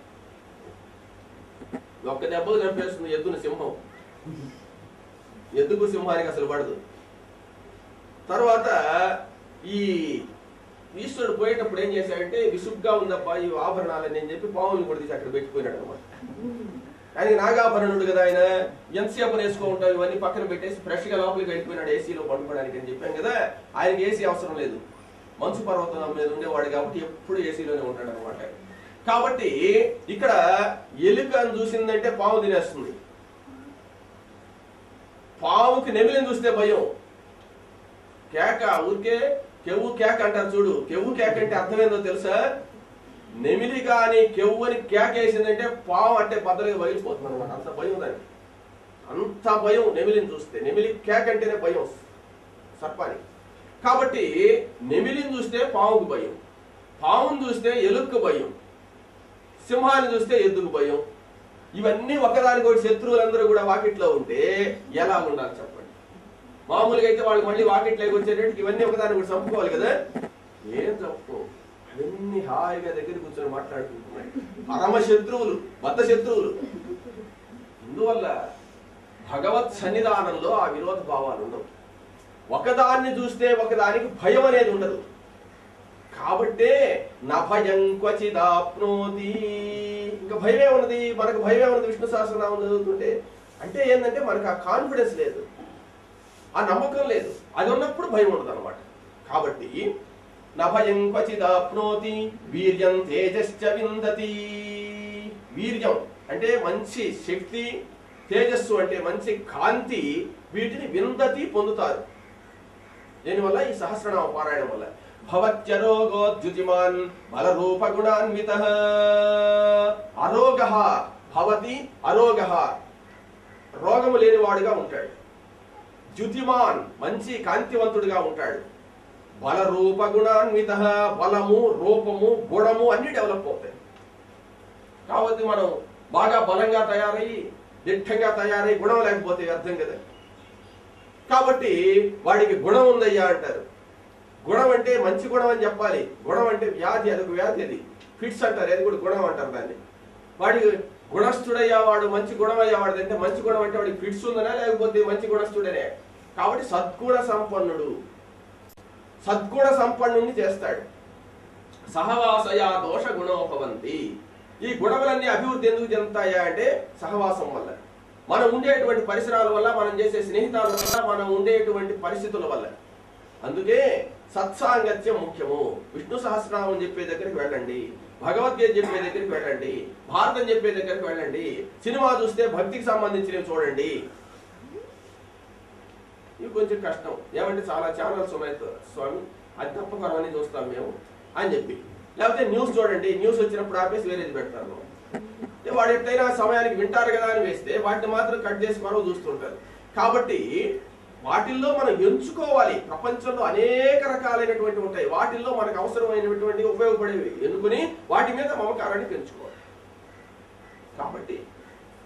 ఒక్క దెబ్బకు చంపేస్తుంది ఎద్దును సింహం ఎద్దుకు సింహానికి అసలు పడదు తర్వాత ఈ ఈశ్వరుడు పోయేటప్పుడు ఏం చేశాడంటే విసుగ్గా ఉందప్ప ఈ ఆభరణాలని అని చెప్పి పావులు కూడా తీసి అక్కడ పెట్టిపోయినాడు అనమాట ఆయనకి నాగాభరణుడు కదా ఆయన ఎంతసేపు వేసుకో ఉంటావు ఇవన్నీ పక్కన పెట్టేసి ఫ్రెష్ గా లోపలికి వెళ్ళిపోయినాడు ఏసీలో పండుకోవడానికి అని చెప్పాం కదా ఆయనకి ఏసీ అవసరం లేదు మంచు పర్వతం మీద ఉండేవాడు కాబట్టి ఎప్పుడు ఏసీలోనే ఉంటాడు అనమాట కాబట్టి ఇక్కడ ఎలుకను చూసిందంటే పాము తినేస్తుంది పాముకి నెమిలిని చూస్తే భయం కేక ఊరికే కెవ్వు కేక అంటారు చూడు కెవ్వు కేక అంటే అర్థమేందో తెలుసా నెమిలి కానీ కెవ్వు అని కేక వేసిందంటే పాము అంటే బద్దలుగా బయలుపోతుంది అనమాట అంత భయం దానికి అంత భయం నెమిలిని చూస్తే నెమిలి కేక అంటేనే భయం సర్పానికి కాబట్టి నెమిలిని చూస్తే పాముకు భయం పామును చూస్తే ఎలుక్కు భయం సింహాన్ని చూస్తే ఎద్దుకు భయం ఇవన్నీ ఒకదానికొకటి శత్రువులందరూ కూడా వాకిట్లో ఉంటే ఎలా ఉండాలి చెప్పండి మామూలుగా అయితే వాళ్ళు మళ్ళీ వాకిట్లోకి వచ్చేటట్టు ఇవన్నీ ఒకదాని కూడా చంపుకోవాలి కదా ఏం చంపుకో అవన్నీ హాయిగా దగ్గర కూర్చొని మాట్లాడుకుంటున్నాయి పరమ శత్రువులు బద్ద శత్రువులు అందువల్ల భగవత్ సన్నిధానంలో ఆ విరోధ భావాలు ఉండవు ఒకదాన్ని చూస్తే ఒకదానికి భయం అనేది ఉండదు కాబట్టే నభయం క్వచిదాప్నోతి ఇంకా భయమే ఉన్నది మనకు భయమే ఉన్నది విష్ణు సహస్రనామం చదువుతుంటే అంటే ఏంటంటే మనకు ఆ కాన్ఫిడెన్స్ లేదు ఆ నమ్మకం లేదు అది ఉన్నప్పుడు భయం ఉండదు అనమాట కాబట్టి నభయం క్వచిదాప్నోతి వీర్యం తేజశ్చ విందతి వీర్యం అంటే మంచి శక్తి తేజస్సు అంటే మంచి కాంతి వీటిని విందతి పొందుతారు దీనివల్ల ఈ సహస్రనామ పారాయణం వల్ల భవత్యరోగోద్యుతిమాన్ బలరూప గుణాన్విత అరోగ భవతి అరోగ రోగము లేనివాడుగా ఉంటాడు ద్యుతిమాన్ మంచి కాంతివంతుడిగా ఉంటాడు బలరూప గుణాన్విత బలము రూపము గుణము అన్ని డెవలప్ అవుతాయి కాబట్టి మనం బాగా బలంగా తయారయ్యి దిట్టంగా తయారై గుణం లేకపోతే అర్థం కదా కాబట్టి వాడికి గుణం ఉందయ్యా అంటారు గుణం అంటే మంచి గుణం అని చెప్పాలి గుణం అంటే వ్యాధి అదొక వ్యాధి అది ఫిట్స్ అంటారు అది కూడా గుణం అంటారు దాన్ని వాడికి గుణస్థుడయ్యా వాడు మంచి గుణం అయ్యా వాడు అంటే మంచి గుణం అంటే వాడికి ఫిట్స్ ఉందనా లేకపోతే మంచి గుణస్థుడనే కాబట్టి సద్గుణ సంపన్నుడు సద్గుణ సంపన్నుడిని చేస్తాడు సహవాసయా దోష గుణోపవంతి ఈ గుణములన్నీ అభివృద్ధి ఎందుకు చెందుతాయా అంటే సహవాసం వల్ల మనం ఉండేటువంటి పరిసరాల వల్ల మనం చేసే స్నేహితాల వల్ల మనం ఉండేటువంటి పరిస్థితుల వల్ల అందుకే సత్సాంగత్యం ముఖ్యము విష్ణు సహస్రనామం చెప్పే దగ్గరికి వెళ్ళండి భగవద్గీత చెప్పే దగ్గరికి వెళ్ళండి భారతం చెప్పే దగ్గరికి వెళ్ళండి సినిమా చూస్తే భక్తికి సంబంధించినవి చూడండి ఇవి కొంచెం కష్టం ఏమంటే చాలా ఛానల్స్ ఉన్నాయి స్వామి అది తప్పకరం అని చూస్తాం మేము అని చెప్పి లేకపోతే న్యూస్ చూడండి న్యూస్ వచ్చినప్పుడు ఆపేసి వేరేది పెడతాను అంటే వాడు ఎట్టయినా సమయానికి వింటారు కదా అని వేస్తే వాటిని మాత్రం కట్ చేసి మరో చూస్తుంటారు కాబట్టి వాటిల్లో మనం ఎంచుకోవాలి ప్రపంచంలో అనేక రకాలైనటువంటి ఉంటాయి వాటిల్లో మనకు అవసరమైనటువంటి ఉపయోగపడేవి ఎన్నుకుని వాటి మీద మమకారాన్ని పెంచుకోవాలి కాబట్టి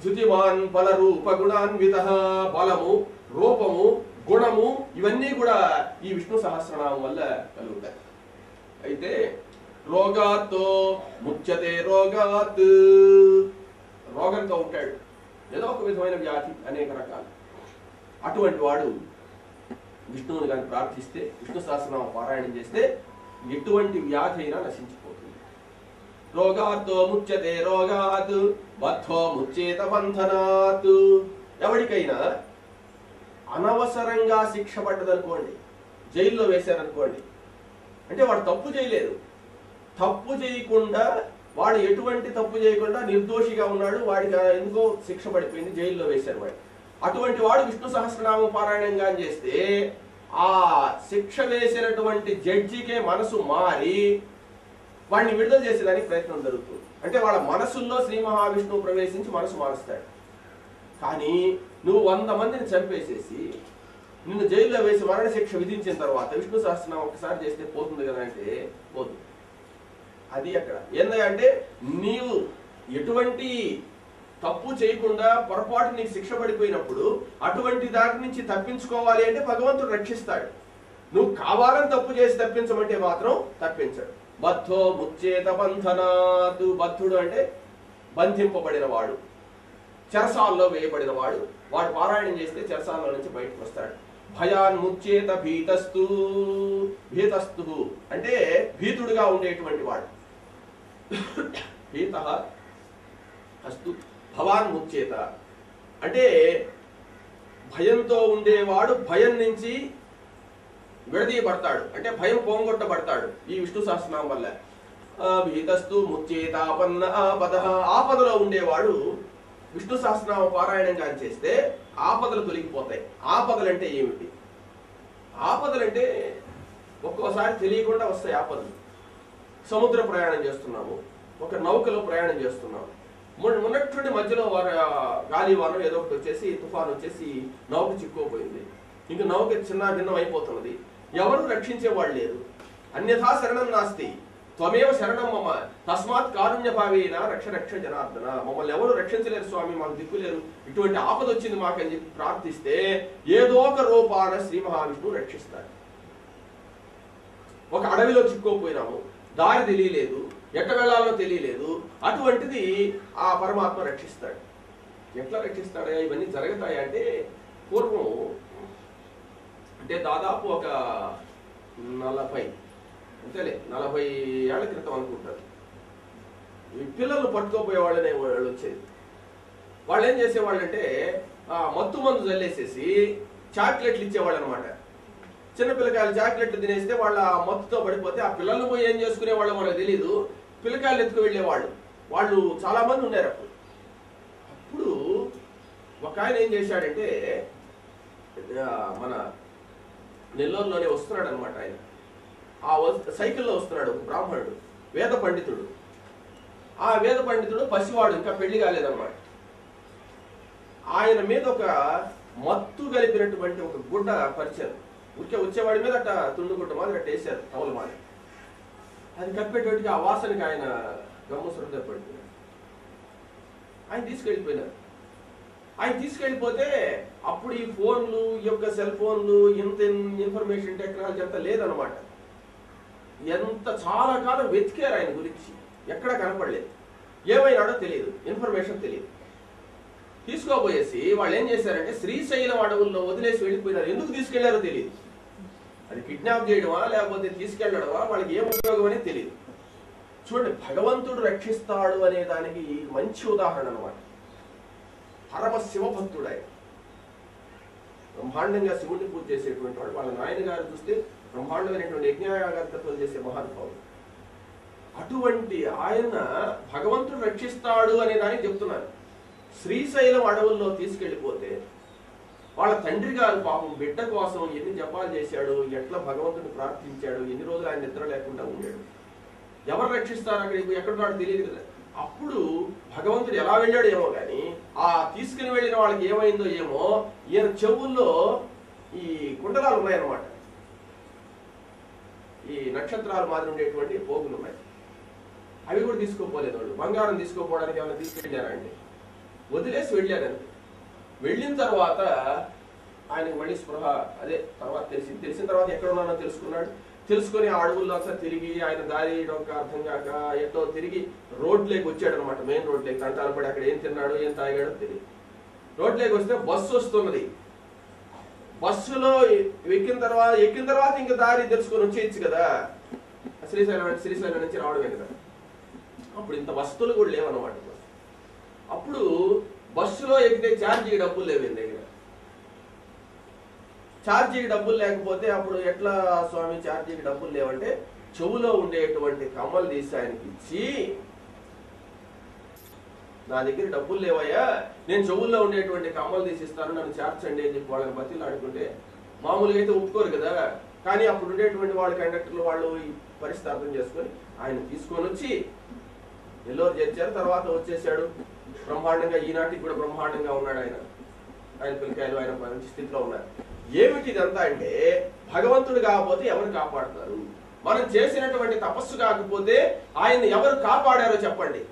ధృతిమాన్ బల రూప గుణాన్విత బలము రూపము గుణము ఇవన్నీ కూడా ఈ విష్ణు సహస్రనామం వల్ల కలుగుతాయి అయితే రోగాతో ముచ్చతే రోగాత్ రోగంతో ఉంటాడు ఏదో ఒక విధమైన వ్యాధి అనేక రకాలు అటువంటి వాడు విష్ణువుని కానీ ప్రార్థిస్తే విష్ణు సహస్రనామం పారాయణం చేస్తే ఎటువంటి వ్యాధి అయినా నశించిపోతుంది రోగాతో ముచ్యతే రోగాత్ బద్ధో ముచ్చేత బంధనాత్ ఎవరికైనా అనవసరంగా శిక్ష పడ్డదనుకోండి జైల్లో వేశారనుకోండి అంటే వాడు తప్పు చేయలేదు తప్పు చేయకుండా వాడు ఎటువంటి తప్పు చేయకుండా నిర్దోషిగా ఉన్నాడు వాడికి ఆ ఎందుకో శిక్ష పడిపోయింది జైల్లో వేశారు వాడు అటువంటి వాడు విష్ణు సహస్రనామం పారాయణంగా చేస్తే ఆ శిక్ష వేసినటువంటి జడ్జికే మనసు మారి వాడిని విడుదల చేసేదానికి ప్రయత్నం జరుగుతుంది అంటే వాళ్ళ మనసుల్లో శ్రీ మహావిష్ణువు ప్రవేశించి మనసు మారుస్తాడు కానీ నువ్వు వంద మందిని చంపేసేసి నిన్ను జైల్లో వేసి మరణ శిక్ష విధించిన తర్వాత విష్ణు సహస్రనామం ఒకసారి చేస్తే పోతుంది కదా అంటే పోదు అది అక్కడ ఏంటంటే నీవు ఎటువంటి తప్పు చేయకుండా పొరపాటు నీకు శిక్ష పడిపోయినప్పుడు అటువంటి దాని నుంచి తప్పించుకోవాలి అంటే భగవంతుడు రక్షిస్తాడు నువ్వు కావాలని తప్పు చేసి తప్పించమంటే మాత్రం తప్పించడు బద్ధో ముచ్చేత బంధనాతు బద్ధుడు అంటే బంధింపబడిన వాడు చెరసాల్లో వేయబడిన వాడు వాడు పారాయణం చేస్తే చెరసాల్లో నుంచి బయటకు వస్తాడు భయాన్ ముచ్చేత భీతస్తు భీతస్తు అంటే భీతుడుగా ఉండేటువంటి వాడు భీత అస్తు భవాన్ ముచ్చేత అంటే భయంతో ఉండేవాడు భయం నుంచి విడదీయబడతాడు అంటే భయం పోంగొట్టబడతాడు ఈ విష్ణు సహస్రనామం వల్ల ఆ, భీతస్తు ముచ్చేతాపన్న ఆపద ఆపదలో ఉండేవాడు విష్ణు సహస్రనామ పారాయణంగా చేస్తే ఆపదలు తొలగిపోతాయి ఆపదలు అంటే ఏమిటి ఆపదలు అంటే ఒక్కోసారి తెలియకుండా వస్తాయి ఆపదలు సముద్ర ప్రయాణం చేస్తున్నాము ఒక నౌకలో ప్రయాణం చేస్తున్నాము మొన్న- మొన్నటువంటి మధ్యలో వార గాలివానం ఏదో ఒకటి వచ్చేసి తుఫాన్ వచ్చేసి నౌక చిక్కుపోయింది ఇంక నౌక చిన్న భిన్నం అయిపోతున్నది ఎవరు రక్షించే వాళ్ళు లేరు అన్యథా శరణం నాస్తి త్వమేవ శరణం మమ తస్మాత్ కారుణ్య భావేన రక్ష రక్ష జనార్దన మమ్మల్ని ఎవరు రక్షించలేరు స్వామి మాకు దిక్కులేరు ఇటువంటి ఆపద వచ్చింది మాకని చెప్పి ప్రార్థిస్తే ఏదో ఒక రూపాన శ్రీ మహావిష్ణువు రక్షిస్తాడు ఒక అడవిలో చిక్కుకోపోయినాము దారి తెలియలేదు ఎట్ట వెళ్ళాలో తెలియలేదు అటువంటిది ఆ పరమాత్మ రక్షిస్తాడు ఎట్లా రక్షిస్తాడా ఇవన్నీ జరుగుతాయి అంటే పూర్వం అంటే దాదాపు ఒక నలభై అంతేలే నలభై ఏళ్ల క్రితం అనుకుంటారు ఈ పిల్లలు పట్టుకోపోయే వాళ్ళనే వాళ్ళు వచ్చేది వాళ్ళు ఏం చేసేవాళ్ళు అంటే మత్తు మందు చల్లేసేసి చాక్లెట్లు ఇచ్చేవాళ్ళు అనమాట చిన్న పిల్లకాయలు చాక్లెట్లు తినేస్తే వాళ్ళ ఆ మత్తుతో పడిపోతే ఆ పిల్లలు పోయి ఏం చేసుకునే వాళ్ళు మనకు తెలియదు పిల్లకాయలు ఎత్తుకు వెళ్ళేవాళ్ళు వాళ్ళు చాలా మంది ఉన్నారు అప్పుడు అప్పుడు ఒక ఆయన ఏం చేశాడంటే ఆ, మన నెల్లూరులోనే వస్తున్నాడు అనమాట ఆయన ఆ వస్- సైకిల్లో వస్తున్నాడు ఒక బ్రాహ్మణుడు వేద పండితుడు ఆ వేద పండితుడు పసివాడు ఇంకా పెళ్లి కాలేదన్నమాట ఆయన మీద ఒక మత్తు కలిపినటువంటి ఒక గుడ్డ పరిచారు ఊరికే వచ్చేవాడి మీద అట్ట తుండు గుడ్డ మాదిరి అట్ట వేశారు టవల్ మాది అది కప్పేటోటికి ఆ వాసనకి ఆయన గమ్మసురుగా పడిపోయాడు ఆయన తీసుకెళ్ళిపోయినారు ఆయన తీసుకెళ్ళిపోతే అప్పుడు ఈ ఫోన్లు ఈ యొక్క సెల్ ఫోన్లు ఇంత ఇన్ఫర్మేషన్ టెక్నాలజీ అంతా లేదనమాట ఎంత చాలా కాలం వెతికారు ఆయన గురించి ఎక్కడ కనపడలేదు ఏమైనాడో తెలియదు ఇన్ఫర్మేషన్ తెలియదు తీసుకోబోయేసి వాళ్ళు ఏం చేశారంటే శ్రీశైలం అడవుల్లో వదిలేసి వెళ్ళిపోయినారు ఎందుకు తీసుకెళ్లారో తెలియదు అది కిడ్నాప్ చేయడమా లేకపోతే తీసుకెళ్లడమా వాళ్ళకి ఏం ఉపయోగం అనేది తెలియదు చూడండి భగవంతుడు రక్షిస్తాడు అనే దానికి మంచి ఉదాహరణ అన్నమాట పరమ శివభక్తుడు ఆయన బ్రహ్మాండంగా శివుడిని పూజ చేసేటువంటి వాడు వాళ్ళ నాయన గారు చూస్తే బ్రహ్మాండమైనటువంటి యజ్ఞయాగాలు చేసే మహానుభావుడు అటువంటి ఆయన భగవంతుడు రక్షిస్తాడు అనే దానికి చెప్తున్నారు శ్రీశైలం అడవుల్లో తీసుకెళ్లిపోతే వాళ్ళ తండ్రి గారు పాపం బిడ్డ కోసం ఎన్ని జపాలు చేశాడు ఎట్లా భగవంతుని ప్రార్థించాడు ఎన్ని రోజులు ఆయన నిద్ర లేకుండా ఉండాడు ఎవరు రక్షిస్తారు అక్కడికి ఎక్కడున్నాడు తెలియదు కదా అప్పుడు భగవంతుడు ఎలా వెళ్ళాడు ఏమో కానీ ఆ తీసుకుని వెళ్ళిన వాళ్ళకి ఏమైందో ఏమో ఈయన చెవుల్లో ఈ కుండలాలు ఉన్నాయన్నమాట ఈ నక్షత్రాలు మాదిరి ఉండేటువంటి పోగులు ఉన్నాయి అవి కూడా తీసుకోపోలేదు వాళ్ళు బంగారం తీసుకోపోవడానికి ఏమైనా తీసుకెళ్ళారా అండి వదిలేసి వెళ్ళాను వెళ్ళిన తర్వాత ఆయనకు మళ్ళీ స్పృహ అదే తర్వాత తెలిసి తెలిసిన తర్వాత ఎక్కడ ఉన్నానో తెలుసుకున్నాడు తెలుసుకొని ఆ అడవుల్లో అంతా తిరిగి ఆయన దారి డొక్క అర్థం కాక ఎట్టో తిరిగి రోడ్లోకి వచ్చాడు అనమాట మెయిన్ రోడ్లోకి తంటాలు పడి అక్కడ ఏం తిన్నాడు ఏం తాగాడో తెలియదు రోడ్లోకి వస్తే బస్సు వస్తున్నది బస్సులో ఎక్కిన తర్వాత ఎక్కిన తర్వాత ఇంకా దారి తెలుసుకొని వచ్చేయచ్చు కదా శ్రీశైలం అంటే శ్రీశైలం నుంచి రావడమే కదా అప్పుడు ఇంత వస్తువులు కూడా లేవన్నమాట అప్పుడు బస్సులో ఎక్కితే ఛార్జీకి డబ్బులు లేవు ఈయన దగ్గర ఛార్జీకి డబ్బులు లేకపోతే అప్పుడు ఎట్లా స్వామి ఛార్జీకి డబ్బులు లేవంటే చెవులో ఉండేటువంటి కమ్మలు తీసి ఆయనకి ఇచ్చి నా దగ్గర డబ్బులు లేవయ్యా నేను చెవుల్లో ఉండేటువంటి కమ్మలు తీసి ఇస్తాను నన్ను చేర్చండి అని చెప్పి వాళ్ళని బతిలు ఆడుకుంటే మామూలుగా అయితే ఒప్పుకోరు కదా కానీ అప్పుడు ఉండేటువంటి వాళ్ళ కండక్టర్లు వాళ్ళు ఈ పరిస్థితి అర్థం చేసుకొని ఆయన తీసుకొని వచ్చి నెల్లూరు చేర్చారు తర్వాత వచ్చేసాడు బ్రహ్మాండంగా ఈనాటికి కూడా బ్రహ్మాండంగా ఉన్నాడు ఆయన ఆయన పిల్లకాయలు ఆయన మంచి స్థితిలో ఉన్నారు ఏమిటి ఇదంతా అంటే భగవంతుడు కాకపోతే ఎవరు కాపాడతారు మనం చేసినటువంటి తపస్సు కాకపోతే ఆయన ఎవరు కాపాడారో చెప్పండి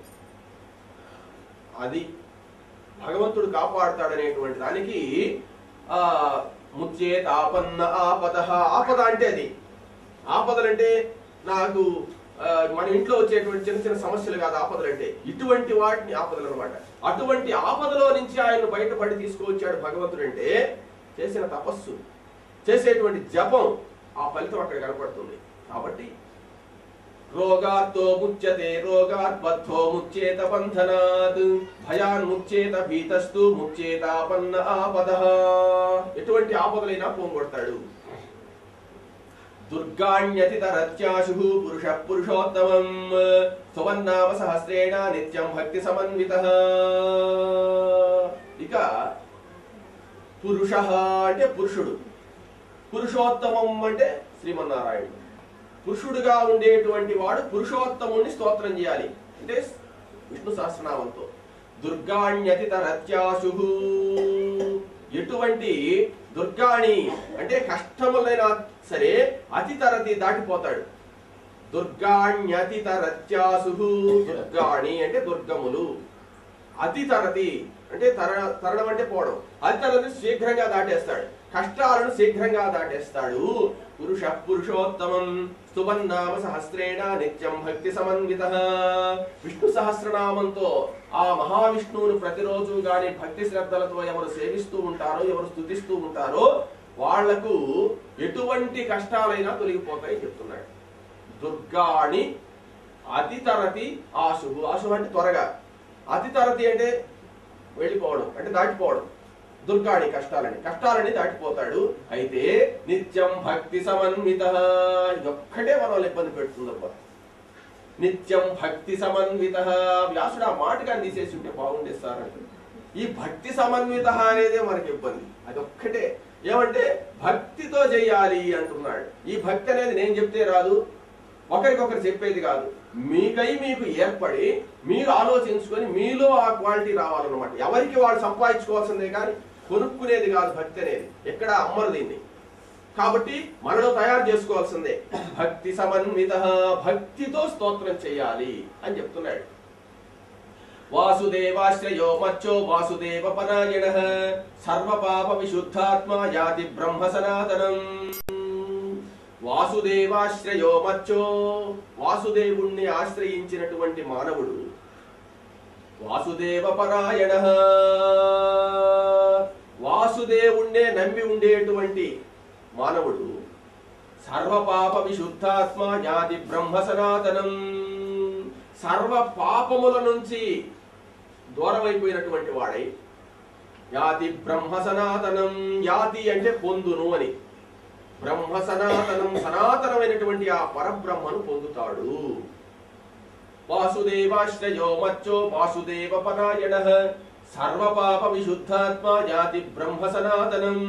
అది భగవంతుడు కాపాడతాడనేటువంటి దానికి ఆ ముచ్చేత ఆపన్న ఆపద ఆపద అంటే అది ఆపదలంటే నాకు ఆ, మన ఇంట్లో వచ్చేటువంటి చిన్న చిన్న సమస్యలు కాదు ఆపదలు అంటే ఇటువంటి వాటిని ఆపదలు అనమాట అటువంటి ఆపదలో నుంచి ఆయన బయటపడి తీసుకువచ్చాడు భగవంతుడు అంటే చేసిన తపస్సు చేసేటువంటి జపం ఆ ఫలితం అక్కడ కనపడుతుంది కాబట్టి రోగాత్తో ముచ్యతే రోగాత్ బద్ధో ముచ్చేత బంధనాత్ భయాన్ ముచ్చేత భీతస్తు ముచ్చేతాపన్న ఆపద ఎటువంటి ఆపదలైనా పోగొడతాడు దుర్గాణ్యతితరత్యాశు పురుష పురుషోత్తమం సువన్నామ సహస్రేణ నిత్యం భక్తి సమన్విత ఇక పురుష అంటే పురుషుడు పురుషోత్తమం అంటే శ్రీమన్నారాయణుడు పురుషుడుగా ఉండేటువంటి వాడు పురుషోత్తముని స్తోత్రం చేయాలి అంటే విష్ణు సహస్రనామంతో దుర్గాణ్యతితరత్యాశు ఎటువంటి దుర్గాణి అంటే కష్టములైనా సరే అతి తరతి దాటిపోతాడు దుర్గాణ్యతితరత్యాసు దుర్గాణి అంటే దుర్గములు అతి తరతి అంటే తర తరణం అంటే పోవడం అతి తరతి శీఘ్రంగా దాటేస్తాడు కష్టాలను శీఘ్రంగా దాటేస్తాడు పురుష పురుషోత్తమం స్తువన్నామ సహస్రేణ నిత్యం భక్తి సమన్విత విష్ణు సహస్రనామంతో ఆ మహావిష్ణువును ప్రతిరోజు గాని భక్తి శ్రద్ధలతో ఎవరు సేవిస్తూ ఉంటారో ఎవరు స్తుతిస్తూ ఉంటారో వాళ్లకు ఎటువంటి కష్టాలైనా తొలగిపోతాయి చెప్తున్నాడు దుర్గాణి అతి తరతి ఆశువు ఆశు అంటే త్వరగా అతి తరతి అంటే వెళ్ళిపోవడం అంటే దాటిపోవడం దుర్గాణి కష్టాలని కష్టాలని దాటిపోతాడు అయితే నిత్యం భక్తి సమన్విత ఇదొక్కటే మనల్ని ఇబ్బంది పెడుతుందబ్బా నిత్యం భక్తి సమన్విత వ్యాసుడు ఆ మాట కానీ తీసేసి ఉంటే బాగుండే సార్ అంటే ఈ భక్తి సమన్విత అనేదే మనకి ఇబ్బంది అదొక్కటే ఏమంటే భక్తితో చేయాలి అంటున్నాడు ఈ భక్తి అనేది నేను చెప్తే రాదు ఒకరికొకరు చెప్పేది కాదు మీకై మీకు ఏర్పడి మీరు ఆలోచించుకొని మీలో ఆ క్వాలిటీ రావాలన్నమాట ఎవరికి వాళ్ళు సంపాదించుకోవాల్సిందే కానీ కొనుక్కునేది కాదు భక్తి అనేది ఎక్కడ అమ్మరు దీన్ని కాబట్టి మనలో తయారు చేసుకోవాల్సిందే భక్తి సమన్విత భక్తితో స్తోత్రం చేయాలి అని చెప్తున్నాడు వాసుదేవాశ్రయో మచ్చో వాసుదేవ పరాయణ సర్వపాప విశుద్ధాత్మ యాతి బ్రహ్మ సనాతనం వాసుదేవాశ్రయో మచ్చో వాసుదేవుణ్ణి ఆశ్రయించినటువంటి మానవుడు వాసుదేవ పరాయణ వాసుదేవుణ్ణే నమ్మి ఉండేటువంటి మానవుడు సర్వపాప విశుద్ధాత్మ యాది బ్రహ్మ సనాతనం సర్వ పాపముల నుంచి దూరమైపోయినటువంటి వాడై యాతి బ్రహ్మ సనాతనం యాతి అంటే పొందును అని బ్రహ్మ సనాతనం సనాతనమైనటువంటి ఆ పరబ్రహ్మను పొందుతాడు వాసుదేవాశ్రయో మచ్చో వాసుదేవ పరాయణ సర్వపాప విశుద్ధాత్మ జాతి బ్రహ్మ సనాతనం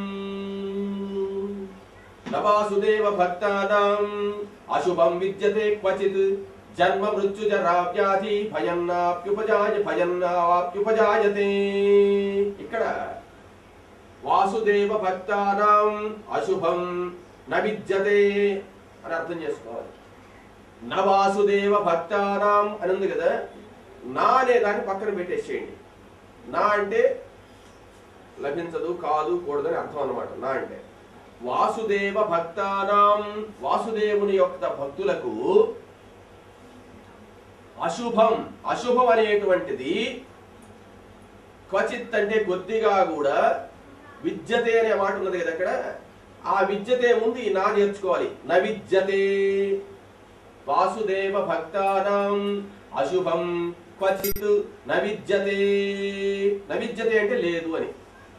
న వాసుదేవ భక్తానాం అశుభం విద్యతే క్వచిత్ జన్మ మృత్యు జరా వ్యాధి భయన్నాప్యుపజాయ భయన్నాప్యుపజాయతే ఇక్కడ వాసుదేవ భక్తానాం అశుభం న విద్యతే అని అర్థం చేసుకోవాలి నా వాసుదేవ భక్తానాం అని ఉంది కదా నా అనే దాన్ని పక్కన పెట్టేసేయండి నా అంటే లభించదు కాదు కూడదని అర్థం అన్నమాట నా అంటే వాసుదేవ భక్తానాం వాసుదేవుని యొక్క భక్తులకు అశుభం అశుభం అనేటువంటిది క్వచిత్ అంటే కొద్దిగా కూడా విద్యతే అనే మాట ఉన్నది కదా అక్కడ ఆ విద్యతే ముందు ఈ నా చేర్చుకోవాలి న విద్యతే వాసుదేవ భక్తానాం అశుభం క్వచిత్ న విద్యతే న విద్యతే అంటే లేదు అని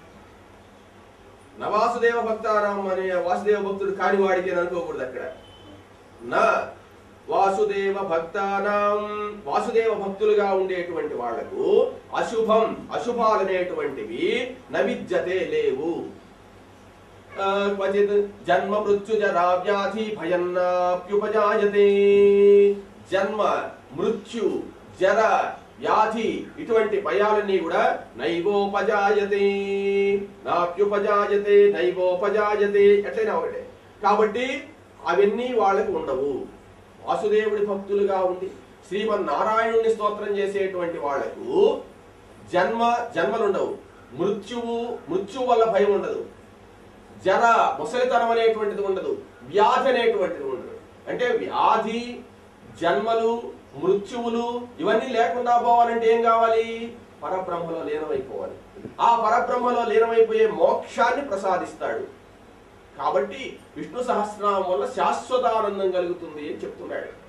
నా వాసుదేవ భక్తానాం అనే వాసుదేవ భక్తుడు కాని వాడికి అని అనుకోకూడదు అక్కడ నా వాసుదేవ భక్తానాం వాసుదేవ భక్తులుగా ఉండేటువంటి వాళ్లకు అశుభం అశుభాలనేటువంటివి నవిద్యతే లేవు ఆ, క్వచిత్ జన్మ మృత్యు జరా వ్యాధి భయన్నాప్యుపజాయతే జన్మ మృత్యు జర వ్యాధి ఇటువంటి భయాలన్నీ కూడా నైవోపజాయతే నాప్యుపజాయతే నైవోపజాయతే ఎట్లయినా ఒకటే కాబట్టి అవన్నీ వాళ్ళకు ఉండవు వాసుదేవుడి భక్తులుగా ఉండి శ్రీమన్నారాయణుని స్తోత్రం చేసేటువంటి వాళ్లకు జన్మ జన్మలుండవు మృత్యువు మృత్యువు వల్ల భయం ఉండదు జర ముసలితనం అనేటువంటిది ఉండదు వ్యాధి అనేటువంటిది ఉండదు అంటే వ్యాధి జన్మలు మృత్యువులు ఇవన్నీ లేకుండా పోవాలంటే ఏం కావాలి పరబ్రహ్మలో లీనమైపోవాలి ఆ పరబ్రహ్మలో లీనమైపోయే మోక్షాన్ని ప్రసాదిస్తాడు కాబట్టి విష్ణు సహస్రనామం వల్ల శాశ్వతానందం కలుగుతుంది అని చెప్తున్నాడు